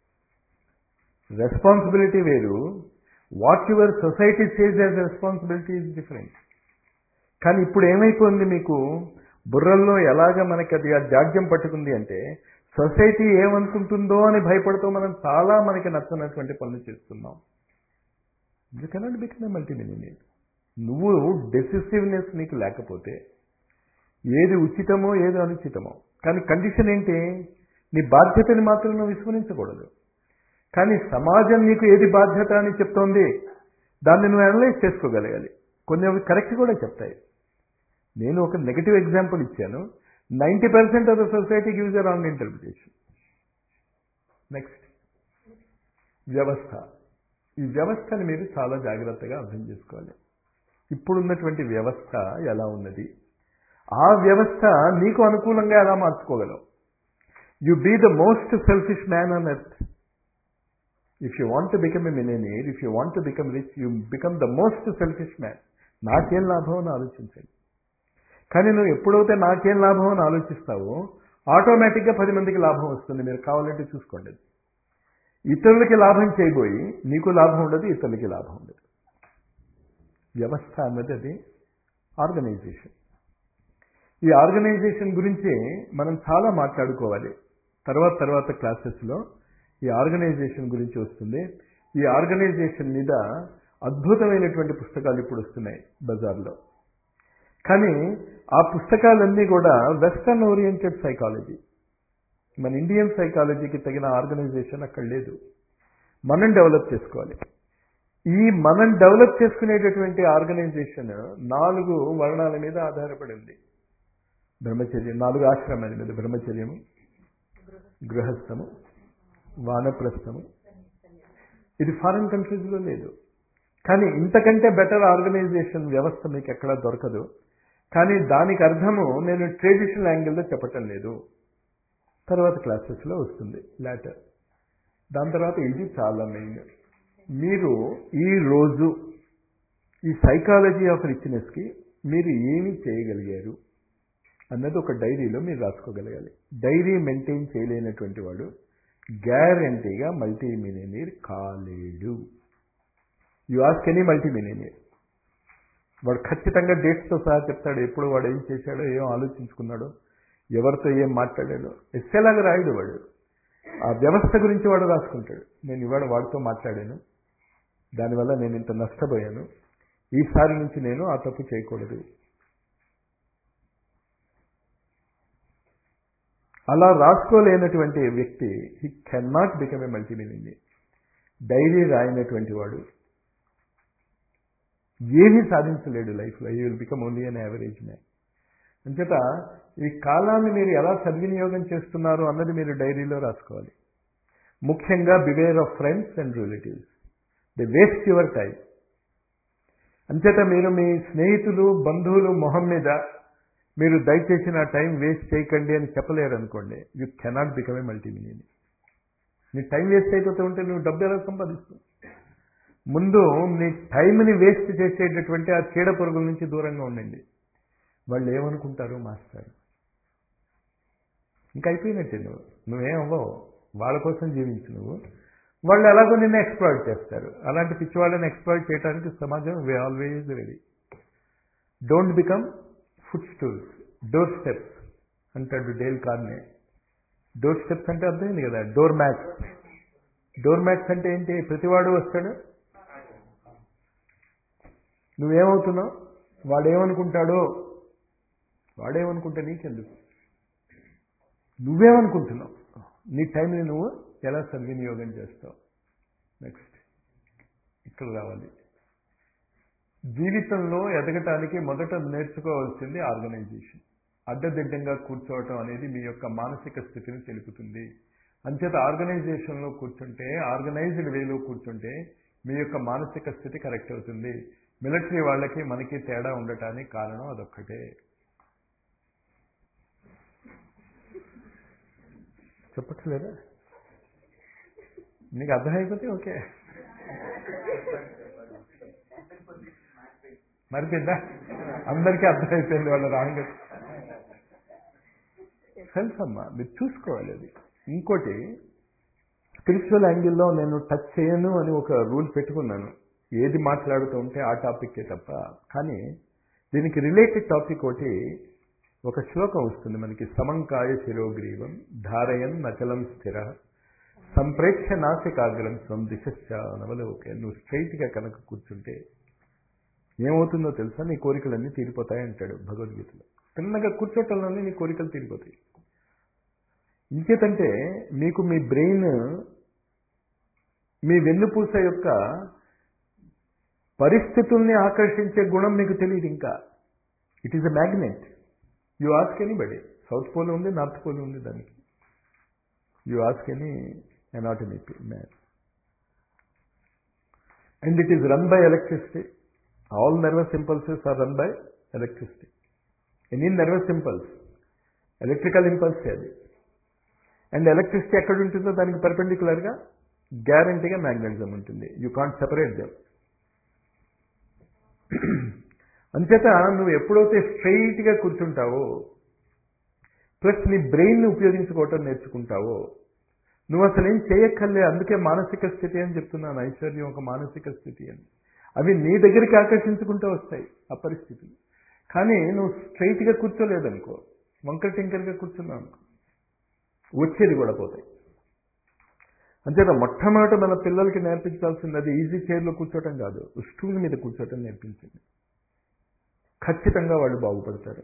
Speaker 1: రెస్పాన్సిబిలిటీ వేరు what your society says as responsibility is different కానీ ఇప్పుడు ఏమైపోయింది మీకు బుర్రల్లో ఎలాగ మనకి అది ఆ జాడ్యం పట్టుకుంది అంటే సొసైటీ ఏమనుకుంటుందో అని భయపడుతూ మనం చాలా మనకి నచ్చనటువంటి పనులు చేస్తున్నాం you cannot become a multimillionaire నువ్వు డెసిసివ్నెస్ నీకు లేకపోతే ఏది ఉచితమో ఏది అనుచితమో కానీ కండిషన్ ఏంటి నీ బాధ్యతని మాత్రం నువ్వు విస్మరించకూడదు కానీ సమాజం నీకు ఏది బాధ్యత అని చెప్తోంది దాన్ని నువ్వు అనలైజ్ చేసుకోగలగాలి కొన్ని అవి కరెక్ట్ కూడా చెప్తాయి నేను ఒక నెగటివ్ ఎగ్జాంపుల్ ఇచ్చాను ninety percent of the society gives a wrong interpretation next వ్యవస్థ ఈ వ్యవస్థని మీరు చాలా జాగ్రత్తగా అర్థం చేసుకోవాలి ఇప్పుడున్నటువంటి వ్యవస్థ ఎలా ఉన్నది ఆ వ్యవస్థ నీకు అనుకూలంగా ఎలా మార్చుకోగలవు you be the most selfish man on earth if you want to become a millionaire if you want to become rich you become the most selfish man నాకేం లాభం అని ఆలోచించండి కానీ నువ్వు ఎప్పుడైతే నాకేం లాభం అని ఆలోచిస్తావో ఆటోమేటిక్గా పది మందికి లాభం వస్తుంది మీరు కావాలంటే చూసుకోండి ఇతరులకి లాభం చేయబోయి నీకు లాభం ఉండదు ఇతరులకి లాభం ఉండదు వ్యవస్థ అన్నది అది ఆర్గనైజేషన్ ఈ ఆర్గనైజేషన్ గురించి మనం చాలా మాట్లాడుకోవాలి తర్వాత తర్వాత క్లాసెస్లో ఈ ఆర్గనైజేషన్ గురించి వస్తుంది ఈ ఆర్గనైజేషన్ మీద అద్భుతమైనటువంటి పుస్తకాలు ఇప్పుడు వస్తున్నాయి బజార్లో కానీ ఆ పుస్తకాలన్నీ కూడా వెస్టర్న్ ఓరియంటెడ్ సైకాలజీ మన ఇండియన్ సైకాలజీకి తగిన ఆర్గనైజేషన్ అక్కడ లేదు మనం డెవలప్ చేసుకోవాలి ఈ మనం డెవలప్ చేసుకునేటటువంటి ఆర్గనైజేషన్ నాలుగు వర్ణాల మీద ఆధారపడి ఉంది బ్రహ్మచర్యం నాలుగు ఆశ్రమాల మీద బ్రహ్మచర్యము గృహస్థము వానప్రస్థము ఇది ఫారిన్ కంట్రీస్లో లేదు కానీ ఇంతకంటే బెటర్ ఆర్గనైజేషన్ వ్యవస్థ మీకు ఎక్కడా దొరకదు కానీ దానికి అర్థము నేను ట్రెడిషనల్ యాంగిల్లో చెప్పటం లేదు తర్వాత క్లాసెస్లో వస్తుంది లాటర్ దాని తర్వాత ఇది చాలా మెయిన్ మీరు ఈ రోజు ఈ సైకాలజీ ఆఫ్ రిచ్నెస్కి మీరు ఏమి చేయగలిగారు అన్నది ఒక డైరీలో మీరు రాసుకోగలగాలి డైరీ మెయింటైన్ చేయలేనటువంటి వాడు గ్యారంటీగా మల్టీ మిలియనీర్ కాలేడు you ask any multi millionaire వాడు ఖచ్చితంగా డేట్స్తో సహా చెప్తాడు ఎప్పుడు వాడు ఏం చేశాడో ఏం ఆలోచించుకున్నాడో ఎవరితో ఏం మాట్లాడాడో ఎస్సేలాగా రాయుడు వాడు ఆ వ్యవస్థ గురించి వాడు రాసుకుంటాడు నేను ఇవాళ వాడితో మాట్లాడాను దానివల్ల నేను ఇంత నష్టపోయాను ఈసారి నుంచి నేను ఆ తప్పు చేయకూడదు అలా రాసుకోలేనటువంటి వ్యక్తి he can not become a multimillionaire diary రాయినటువంటి వాడు ఏమీ సాధించలేడు లైఫ్లో he will become only an average man అంచేత ఈ కాలాన్ని మీరు ఎలా సద్వినియోగం చేస్తున్నారు అన్నది మీరు డైరీలో రాసుకోవాలి ముఖ్యంగా beware of friends and relatives the waste your time అంచేత మీరు మీ స్నేహితులు బంధువులు మొహం మీద మీరు దయచేసి నా టైం వేస్ట్ చేయకండి అని చెప్పలేరు అనుకోండి you cannot become a multimillion నీ టైం వేస్ట్ అయిపోతూ ఉంటే నువ్వు డబ్బు ఎలా సంపాదిస్తావు ముందు మీ టైంని వేస్ట్ చేసేటటువంటి ఆ చీడ పురుగుల నుంచి దూరంగా ఉండండి వాళ్ళు ఏమనుకుంటారు మాస్టర్ ఇంకా అయిపోయినట్టే నువ్వు నువ్వేం అవ్వవు వాళ్ళ కోసం జీవించు నువ్వు వాళ్ళు ఎలాగో నిన్ను ఎక్స్ప్లాయిట్ చేస్తారు అలాంటి పిచ్చి వాళ్ళని ఎక్స్ప్లాయిట్ చేయడానికి సమాజం we always ready don't become foot stools door steps అంటాడు డేల్ కార్నే డోర్ స్టెప్స్ అంటే అర్థమైంది కదా డోర్ మ్యాట్స్ డోర్ మ్యాట్స్ అంటే ఏంటి ప్రతివాడు వస్తాడు నువ్వేమవుతున్నావు వాడేమనుకుంటాడో వాడేమనుకుంటే నీకెందుకు నువ్వేమనుకుంటున్నావు నీ టైంని నువ్వు ఎలా సద్వినియోగం చేస్తావు నెక్స్ట్ ఇక్కడ రావాలి జీవితంలో ఎదగటానికి మొదట నేర్చుకోవాల్సింది ఆర్గనైజేషన్ అడ్డదిడ్డంగా కూర్చోవటం అనేది మీ యొక్క మానసిక స్థితిని తెలుపుతుంది అంచేత ఆర్గనైజేషన్లో కూర్చుంటే ఆర్గనైజ్డ్ వేలో కూర్చుంటే మీ యొక్క మానసిక స్థితి కరెక్ట్ అవుతుంది మిలిటరీ వాళ్ళకి మనకి తేడా ఉండటానికి కారణం అదొక్కటే చెప్పట్లేదా నీకు అర్థమైపోతే ఓకే మరిపోయిందా అందరికీ అర్థమైపోయింది వాళ్ళ రాంగ్ సెన్స్ అమ్మా మీరు చూసుకోవాలి అది ఇంకోటి స్పిరిచువల్ యాంగిల్లో నేను టచ్ చేయను అని ఒక రూల్ పెట్టుకున్నాను ఏది మాట్లాడుతూ ఉంటే ఆ టాపిక్కే తప్ప కానీ దీనికి రిలేటెడ్ టాపిక్ ఒకటి ఒక శ్లోకం వస్తుంది మనకి సమంకాయ శిరోగ్రీవం ధారయన్ నచలం స్థిర సంప్రేక్ష నాసికాగ్రం స్వం దిశశ్చ నవలోకే నువ్వు స్ట్రైట్గా కనుక కూర్చుంటే ఏమవుతుందో తెలుసా నీ కోరికలన్నీ తీరిపోతాయి అంటాడు భగవద్గీతలో తిన్నగా కూర్చోటంలోనే నీ కోరికలు తీరిపోతాయి ఇంకేతంటే మీకు మీ బ్రెయిన్ మీ వెన్నుపూస యొక్క పరిస్థితుల్ని ఆకర్షించే గుణం మీకు తెలియదు ఇంకా it is a magnet you ask anybody south pole ఉంది నార్త్ పోల్ ఉంది దానికి you ask any anatomy man and it is run by electricity all nervous impulses are run by electricity any nervous impulse electrical ఇంపల్సే అది and electricity ఎక్కడ ఉంటుందో దానికి పర్పెండిక్యులర్గా గ్యారంటీగా magnetism ఉంటుంది యూ కాంట్ సెపరేట్ దెమ్ అంచేత నువ్వు ఎప్పుడైతే స్ట్రైట్గా కూర్చుంటావో ప్లస్ నీ బ్రెయిన్ని ఉపయోగించుకోవటం నేర్చుకుంటావో నువ్వు అసలు ఏం చేయక్కర్లే అందుకే మానసిక స్థితి అని చెప్తున్నాను ఐశ్వర్యం ఒక మానసిక స్థితి అని అవి నీ దగ్గరికి ఆకర్షించుకుంటూ వస్తాయి ఆ పరిస్థితులు కానీ నువ్వు స్ట్రైట్గా కూర్చోలేదనుకో వంకర టింకర్గా కూర్చున్నావు అనుకో వచ్చేది కూడా పోతాయి అంతేత మొట్టమొదట మన పిల్లలకి నేర్పించాల్సింది అది ఈజీ చైర్లో కూర్చోవటం కాదు స్టూల్ మీద కూర్చోవటం నేర్పించింది ఖచ్చితంగా వాళ్ళు బాగుపడతారు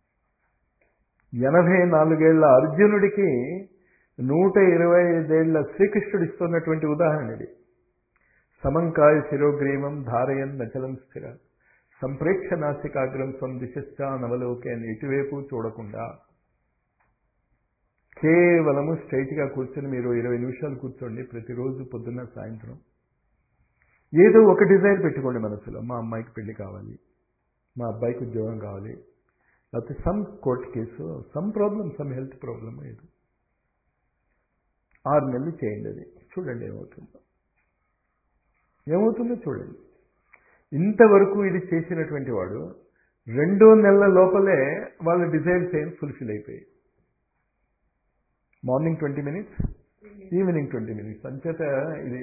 Speaker 1: ఎనభై నాలుగేళ్ల అర్జునుడికి నూట ఇరవై ఐదేళ్ల శ్రీకృష్ణుడు ఇస్తున్నటువంటి ఉదాహరణ ఇది సమంకాయ శిరోగ్రీవం ధారయన్ నచలం స్థిర సంప్రేక్ష నాసికాగ్రం స్వం దిశశ్చ నవలోకే అని ఇటువైపు చూడకుండా కేవలము స్ట్రైట్గా కూర్చొని మీరు ఇరవై నిమిషాలు కూర్చోండి ప్రతిరోజు పొద్దున్న సాయంత్రం ఏదో ఒక డిజైర్ పెట్టుకోండి మనసులో మా అమ్మాయికి పెళ్లి కావాలి మా అబ్బాయికి ఉద్యోగం కావాలి లేకపోతే some court case some problem some health problem ఏదో ఆరు నెలలు చేయండి అది చూడండి ఏమవుతుందో ఏమవుతుందో చూడండి ఇంతవరకు ఇది చేసినటువంటి వాడు రెండో నెలల లోపలే వాళ్ళ డిజైర్స్ ఏం ఫుల్ఫిల్ అయిపోయాయి morning twenty minutes evening twenty minutes అంచేత ఇది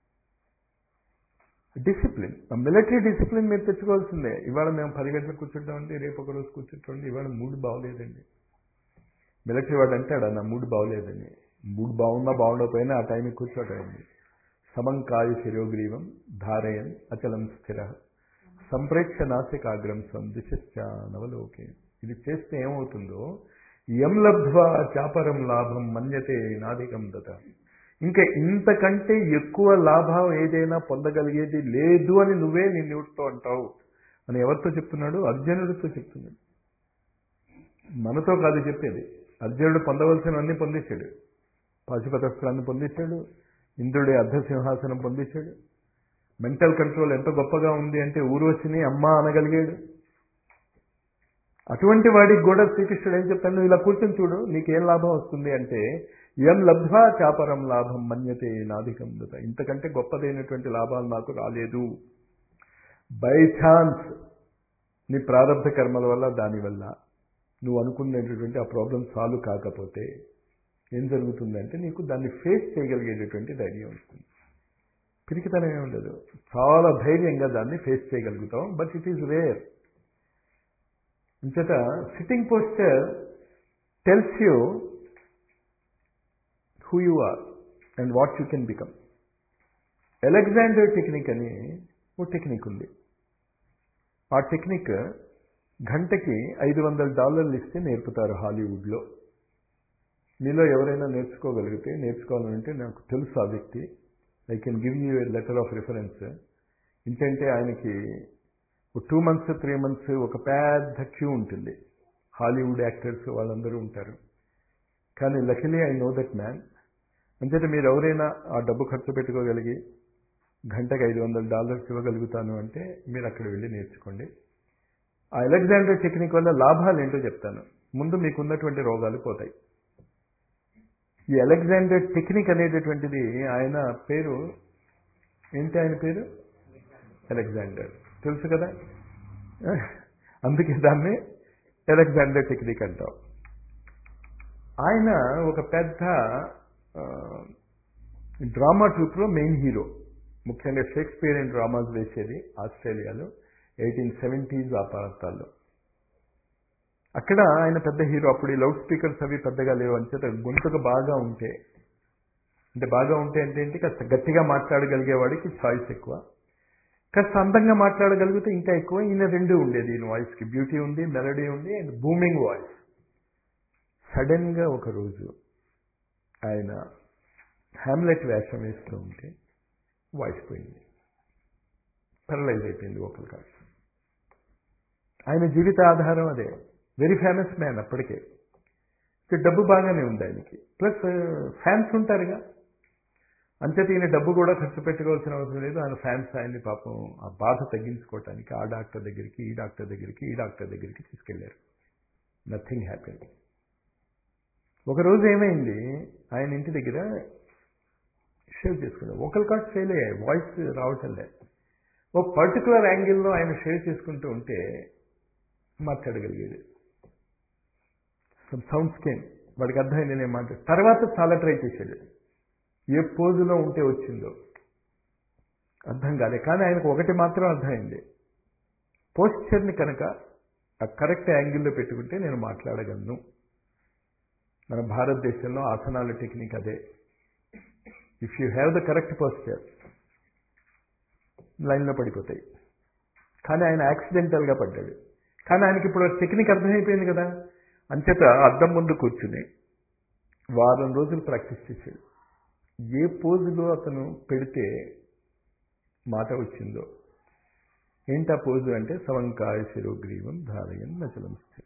Speaker 1: డిసిప్లిన్ మిలిటరీ డిసిప్లిన్ మీరు తెచ్చుకోవాల్సిందే ఇవాళ మేము పది గంటలకు కూర్చుంటామండి రేపు ఒక రోజు కూర్చుంటామండి ఇవాళ మూడు బాగోలేదండి మిలిటరీ వాడు అంటాడు నా మూడు బాగోలేదని మూడు బాగున్నా బాగుండకపోయినా ఆ టైంకి కూర్చోటండి సమంకాయ శిరోగ్రీవం ధారయన్ అచలం స్థిర సంప్రేక్ష నాసికాగ్రం స్వం దిశశ్చ నవలోకే ఇది చేస్తే ఏమవుతుందో ఎం లబ్ధ్వా చాపరం లాభం మన్యతే నాదికం దత ఇంకా ఇంతకంటే ఎక్కువ లాభం ఏదైనా పొందగలిగేది లేదు అని నువ్వే నీ నోటితో అంటావు అని ఎవరితో చెప్తున్నాడు అర్జునుడితో చెప్తున్నాడు మనతో కాదు చెప్పేది అర్జునుడు పొందవలసినవన్నీ పొందేశాడు పాశుపతస్త్రాన్ని పొందేశాడు ఇంద్రుడి అర్ధసింహాసనం పొందేశాడు మెంటల్ కంట్రోల్ ఎంత గొప్పగా ఉంది అంటే ఊర్వశిని అమ్మ అనగలిగాడు అటువంటి వాడికి కూడా శ్రీకృష్ణుడు ఏం చెప్తాను నువ్వు ఇలా కూర్చొని చూడు నీకేం లాభం వస్తుంది అంటే ఎం లబ్ధ్వా చాపరం లాభం మన్యతే నాధికం దత ఇంతకంటే గొప్పదైనటువంటి లాభాలు నాకు రాలేదు బై ఛాన్స్ నీ ప్రారంభ కర్మల వల్ల దానివల్ల నువ్వు అనుకునేటటువంటి ఆ ప్రాబ్లం సాల్వ్ కాకపోతే ఏం జరుగుతుందంటే నీకు దాన్ని ఫేస్ చేయగలిగేటటువంటి ధైర్యం వస్తుంది పిరికితనమే ఉండదు చాలా ధైర్యంగా దాన్ని ఫేస్ చేయగలుగుతాం బట్ ఇట్ ఈజ్ రేర్ అంచేత sitting posture tells you who you are and what you can become Alexander technique అని ఓ టెక్నిక్ ఉంది ఆ టెక్నిక్ గంటకి ఐదు వందల డాలర్లు ఇస్తే నేర్పుతారు హాలీవుడ్లో మీలో ఎవరైనా నేర్చుకోగలిగితే నేర్చుకోవాలంటే నాకు తెలుసు ఆ వ్యక్తి I can give you a letter of reference ఏంటంటే ఆయనకి టూ మంత్స్ త్రీ మంత్స్ ఒక పెద్ద క్యూ ఉంటుంది హాలీవుడ్ యాక్టర్స్ వాళ్ళందరూ ఉంటారు కానీ luckily I know that man అంచేత మీరు ఎవరైనా ఆ డబ్బు ఖర్చు పెట్టుకోగలిగి గంటకు ఐదు వందల డాలర్స్ ఇవ్వగలుగుతాను అంటే మీరు అక్కడ వెళ్ళి నేర్చుకోండి ఆ అలెగ్జాండర్ టెక్నిక్ వల్ల లాభాలు ఏంటో చెప్తాను ముందు మీకున్నటువంటి రోగాలు పోతాయి ఈ అలెగ్జాండర్ టెక్నిక్ అనేటటువంటిది ఆయన పేరు ఏంటి ఆయన పేరు అలెగ్జాండర్ తెలుసు కదా అందుకే దాన్ని అలెగ్జాండర్ టెక్నిక్ అంటాం ఆయన ఒక పెద్ద డ్రామా ట్రూప్లో మెయిన్ హీరో ముఖ్యంగా షేక్స్పియరియన్ డ్రామాస్ వేసేది ఆస్ట్రేలియాలో ఎయిటీన్ సెవెంటీస్ ఆ ప్రాంతాల్లో అక్కడ ఆయన పెద్ద హీరో అప్పుడు ఈ లౌడ్ స్పీకర్స్ అవి పెద్దగా లేవు అంచేత గొంతుకు బాగా ఉంటే అంటే బాగా ఉంటే అంటే ఏంటి కాస్త గట్టిగా మాట్లాడగలిగేవాడికి చాయిస్ ఎక్కువ కాస్త అందంగా మాట్లాడగలిగితే ఇంకా ఎక్కువ ఈయన రెండు ఉండేది ఈయన వాయిస్కి బ్యూటీ ఉంది మెలడీ ఉంది అండ్ బూమింగ్ వాయిస్ సడన్గా ఒక రోజు ఆయన హ్యామ్లెట్ వేషం వేస్తూ ఉంటే వాయిస్ పోయింది పెరలైజ్ అయిపోయింది ఓకల్ కార్డ్స్ ఆయన జీవిత ఆధారం అదే వెరీ ఫేమస్ మ్యాన్ అప్పటికే డబ్బు బాగానే ఉంది ఆయనకి ప్లస్ ఫ్యాన్స్ ఉంటారుగా అంతేత ఈయన డబ్బు కూడా ఖర్చు పెట్టుకోవాల్సిన అవసరం లేదు ఆయన ఫ్యాన్స్ ఆయన్ని పాపం ఆ బాధ తగ్గించుకోవటానికి ఆ డాక్టర్ దగ్గరికి ఈ డాక్టర్ దగ్గరికి ఈ డాక్టర్ దగ్గరికి తీసుకెళ్లారు నథింగ్ హ్యాపీ ఒకరోజు ఏమైంది ఆయన ఇంటి దగ్గర షేవ్ చేసుకున్నారు ఒకరి కార్డ్ ఫెయిల్ అయ్యాయి వాయిస్ రావటం లేదు ఓ పర్టికులర్ యాంగిల్లో ఆయన షేవ్ చేసుకుంటూ ఉంటే మాట్లాడగలిగేది సౌండ్ స్కేమ్ వాడికి అర్థమైంది నేను మాట తర్వాత చాలా ట్రై చేశాడు ఏ పోజులో ఉంటే వచ్చిందో అర్థం కాలే కానీ ఆయనకు ఒకటి మాత్రం అర్థమైంది పోస్చర్ని కనుక ఆ కరెక్ట్ యాంగిల్లో పెట్టుకుంటే నేను మాట్లాడగలను మన భారతదేశంలో ఆసనాల టెక్నిక్ అదే if you have the correct posture లైన్లో పడిపోతాయి కానీ ఆయన యాక్సిడెంటల్గా పడ్డాడు కానీ ఆయనకి ఇప్పుడు టెక్నిక్ అర్థమైపోయింది కదా అంచేత అద్దం ముందు కూర్చుని వారం రోజులు ప్రాక్టీస్ చేశాడు ఏ పోజులో అతను పెడితే మాట వచ్చిందో ఏంటా పోజు అంటే సవంకాయ శిరోగ్రీవం ధారయం నచలం స్థిర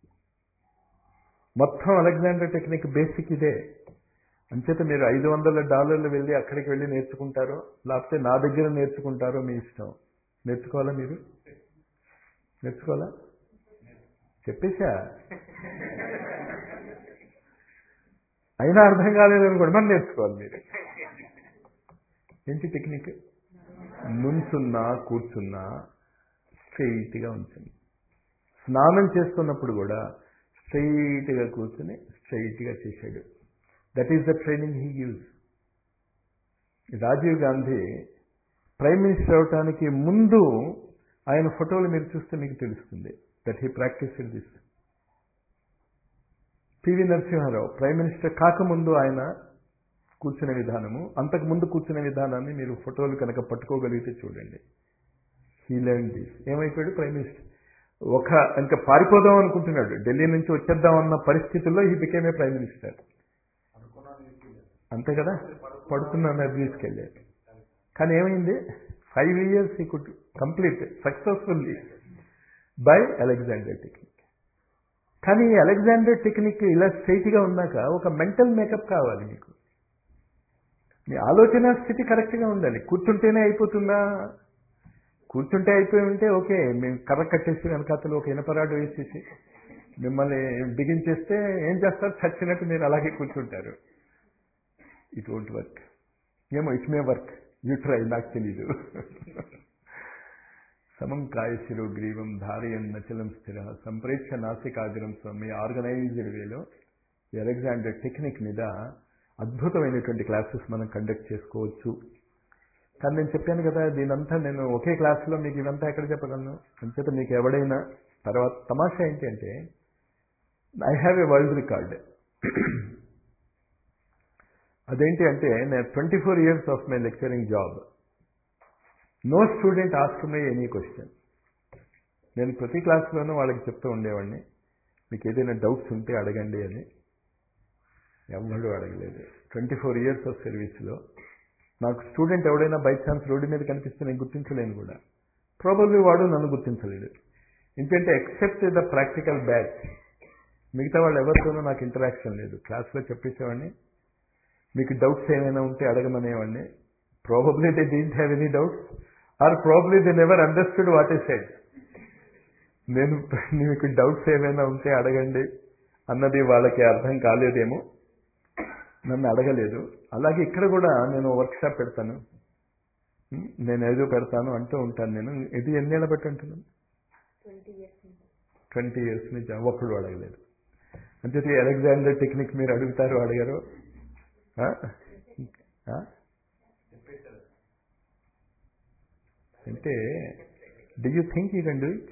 Speaker 1: మొత్తం అలెగ్జాండర్ టెక్నిక్ బేసిక్ ఇదే అంచేత మీరు ఐదు వందల డాలర్లు వెళ్ళి అక్కడికి వెళ్ళి నేర్చుకుంటారో లేకపోతే నా దగ్గర నేర్చుకుంటారో మీ ఇష్టం నేర్చుకోవాలా మీరు నేర్చుకోవాలా చెప్పేశా అయినా అర్థం కాలేదని కూడా మనం నేర్చుకోవాలి మీరు ఏంటి టెక్నిక్ నుంచున్నా కూర్చున్నా స్ట్రైట్గా ఉంచండి స్నానం చేస్తున్నప్పుడు కూడా స్ట్రైట్గా కూర్చుని స్ట్రైట్గా చేశాడు that is the training he gives Rajiv Gandhi prime minister అవటానికి ముందు ఆయన ఫోటోలు మీరు చూస్తే మీకు తెలుస్తుంది that he practice this PV Narasimha Rao prime minister కాకముందు ఆయన కూర్చునే విధానము అంతకు ముందు కూర్చునే విధానాన్ని మీరు ఫోటోలు కనుక పట్టుకోగలిగితే చూడండి హీ లెర్న్ దిస్ ఏమైపోయాడు ప్రైమ్ మినిస్టర్ ఒక ఇంకా పారిపోదాం అనుకుంటున్నాడు ఢిల్లీ నుంచి వచ్చేద్దాం అన్న పరిస్థితుల్లో he became a prime minister అంతే కదా పడుతున్నాను తీసుకెళ్ళాడు కానీ ఏమైంది five years he could complete successfully by Alexander technique కానీ ఈ అలెగ్జాండర్ టెక్నిక్ ఇలా స్ట్రైట్గా ఉన్నాక ఒక మెంటల్ మేకప్ కావాలి మీకు మీ ఆలోచన స్థితి కరెక్ట్గా ఉండాలి కూర్చుంటేనే అయిపోతుందా కూర్చుంటే అయిపోయి ఉంటే ఓకే మేము కర్ర కట్టేసి వెనకాతలు ఒక ఇనపరాడు వేసేసి మిమ్మల్ని బిగించేస్తే ఏం చేస్తారు చచ్చినట్టు మీరు అలాగే కూర్చుంటారు ఇట్ వోంట్ వర్క్ ఏమో it may work you try నాకు తెలీదు సమం కాయ శిరోగ్రీవం ధారయన్ నచలం స్థిర సంప్రేక్ష నాసికాగ్రం స్వామి ఆర్గనైజ్డ్ వేలో ఎలెగ్జాండర్ టెక్నిక్ మీద అద్భుతమైనటువంటి క్లాసెస్ మనం కండక్ట్ చేసుకోవచ్చు కానీ నేను చెప్పాను కదా దీనంతా నేను ఒకే క్లాసులో మీకు ఇదంతా ఎక్కడ చెప్పగలను అంచేత మీకు ఎవడైనా తర్వాత తమాషా ఏంటి అంటే I have a world record అదేంటి అంటే నేను twenty four years of my lecturing job no student ask my any question నేను ప్రతి క్లాస్లోనూ వాళ్ళకి చెప్తూ ఉండేవాడిని మీకు ఏదైనా డౌట్స్ ఉంటే అడగండి అని ఎవరు అడగలేదు ట్వంటీ ఫోర్ ఇయర్స్ ఆఫ్ సర్వీస్లో నాకు స్టూడెంట్ ఎవడైనా బై ఛాన్స్ రోడ్డు మీద కనిపిస్తే నేను గుర్తించలేను కూడా ప్రాబబ్లీ వాడు నన్ను గుర్తించలేడు ఎందుకంటే ఎక్సెప్ట్ ద ప్రాక్టికల్ బ్యాచ్ మిగతా వాళ్ళు ఎవరితోనూ నాకు ఇంటరాక్షన్ లేదు క్లాస్లో చెప్పేసేవాడిని మీకు డౌట్స్ ఏమైనా ఉంటే అడగమనేవాడిని probably they didn't have any doubts or probably they never understood what is said నేను మీకు డౌట్స్ ఏమైనా ఉంటే అడగండి అన్నది వాళ్ళకి అర్థం కాలేదేమో నన్ను అడగలేదు అలాగే ఇక్కడ కూడా నేను వర్క్షాప్ పెడతాను నేను ఏదో పెడతాను అంటూ ఉంటాను నేను ఇది ఎన్నేళ్ళ బట్టి అంటున్నాను
Speaker 2: ట్వంటీ ఇయర్స్ నుంచి
Speaker 1: ట్వంటీ ఇయర్స్ నుంచి ఒక్కడు అడగలేదు అంటే అలెగ్జాండర్ టెక్నిక్ మీరు అడుగుతారు అడిగారు ఆ? ఆ? అంటే do you think you can do it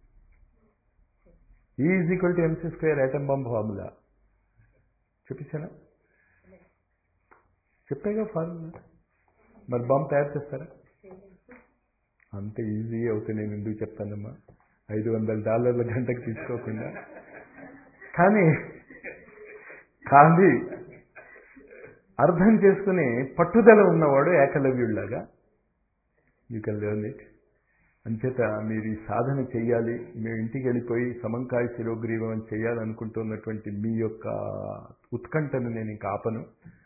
Speaker 1: is equal to MC square atom bomb formula చూపించానా చెప్పేగా ఫార్ములా మరి బాంబ్ తయారు చేస్తారా అంత ఈజీ అవుతుంది నేను ఎందుకు చెప్తానమ్మా ఐదు వందల డాలర్ల గంటకు తీసుకోకుండా కానీ కానీ అర్థం చేసుకుని పట్టుదల ఉన్నవాడు ఏకలవ్యుడిలాగా యూ కెన్ లెర్న్ ఇట్ అంచేత మీరు ఈ సాధన చెయ్యాలి మేము ఇంటికి వెళ్ళిపోయి సమంకాయ శిరోగ్రీవం చేయాలనుకుంటున్నటువంటి మీ యొక్క ఉత్కంఠను నేను ఇంకా ఆపను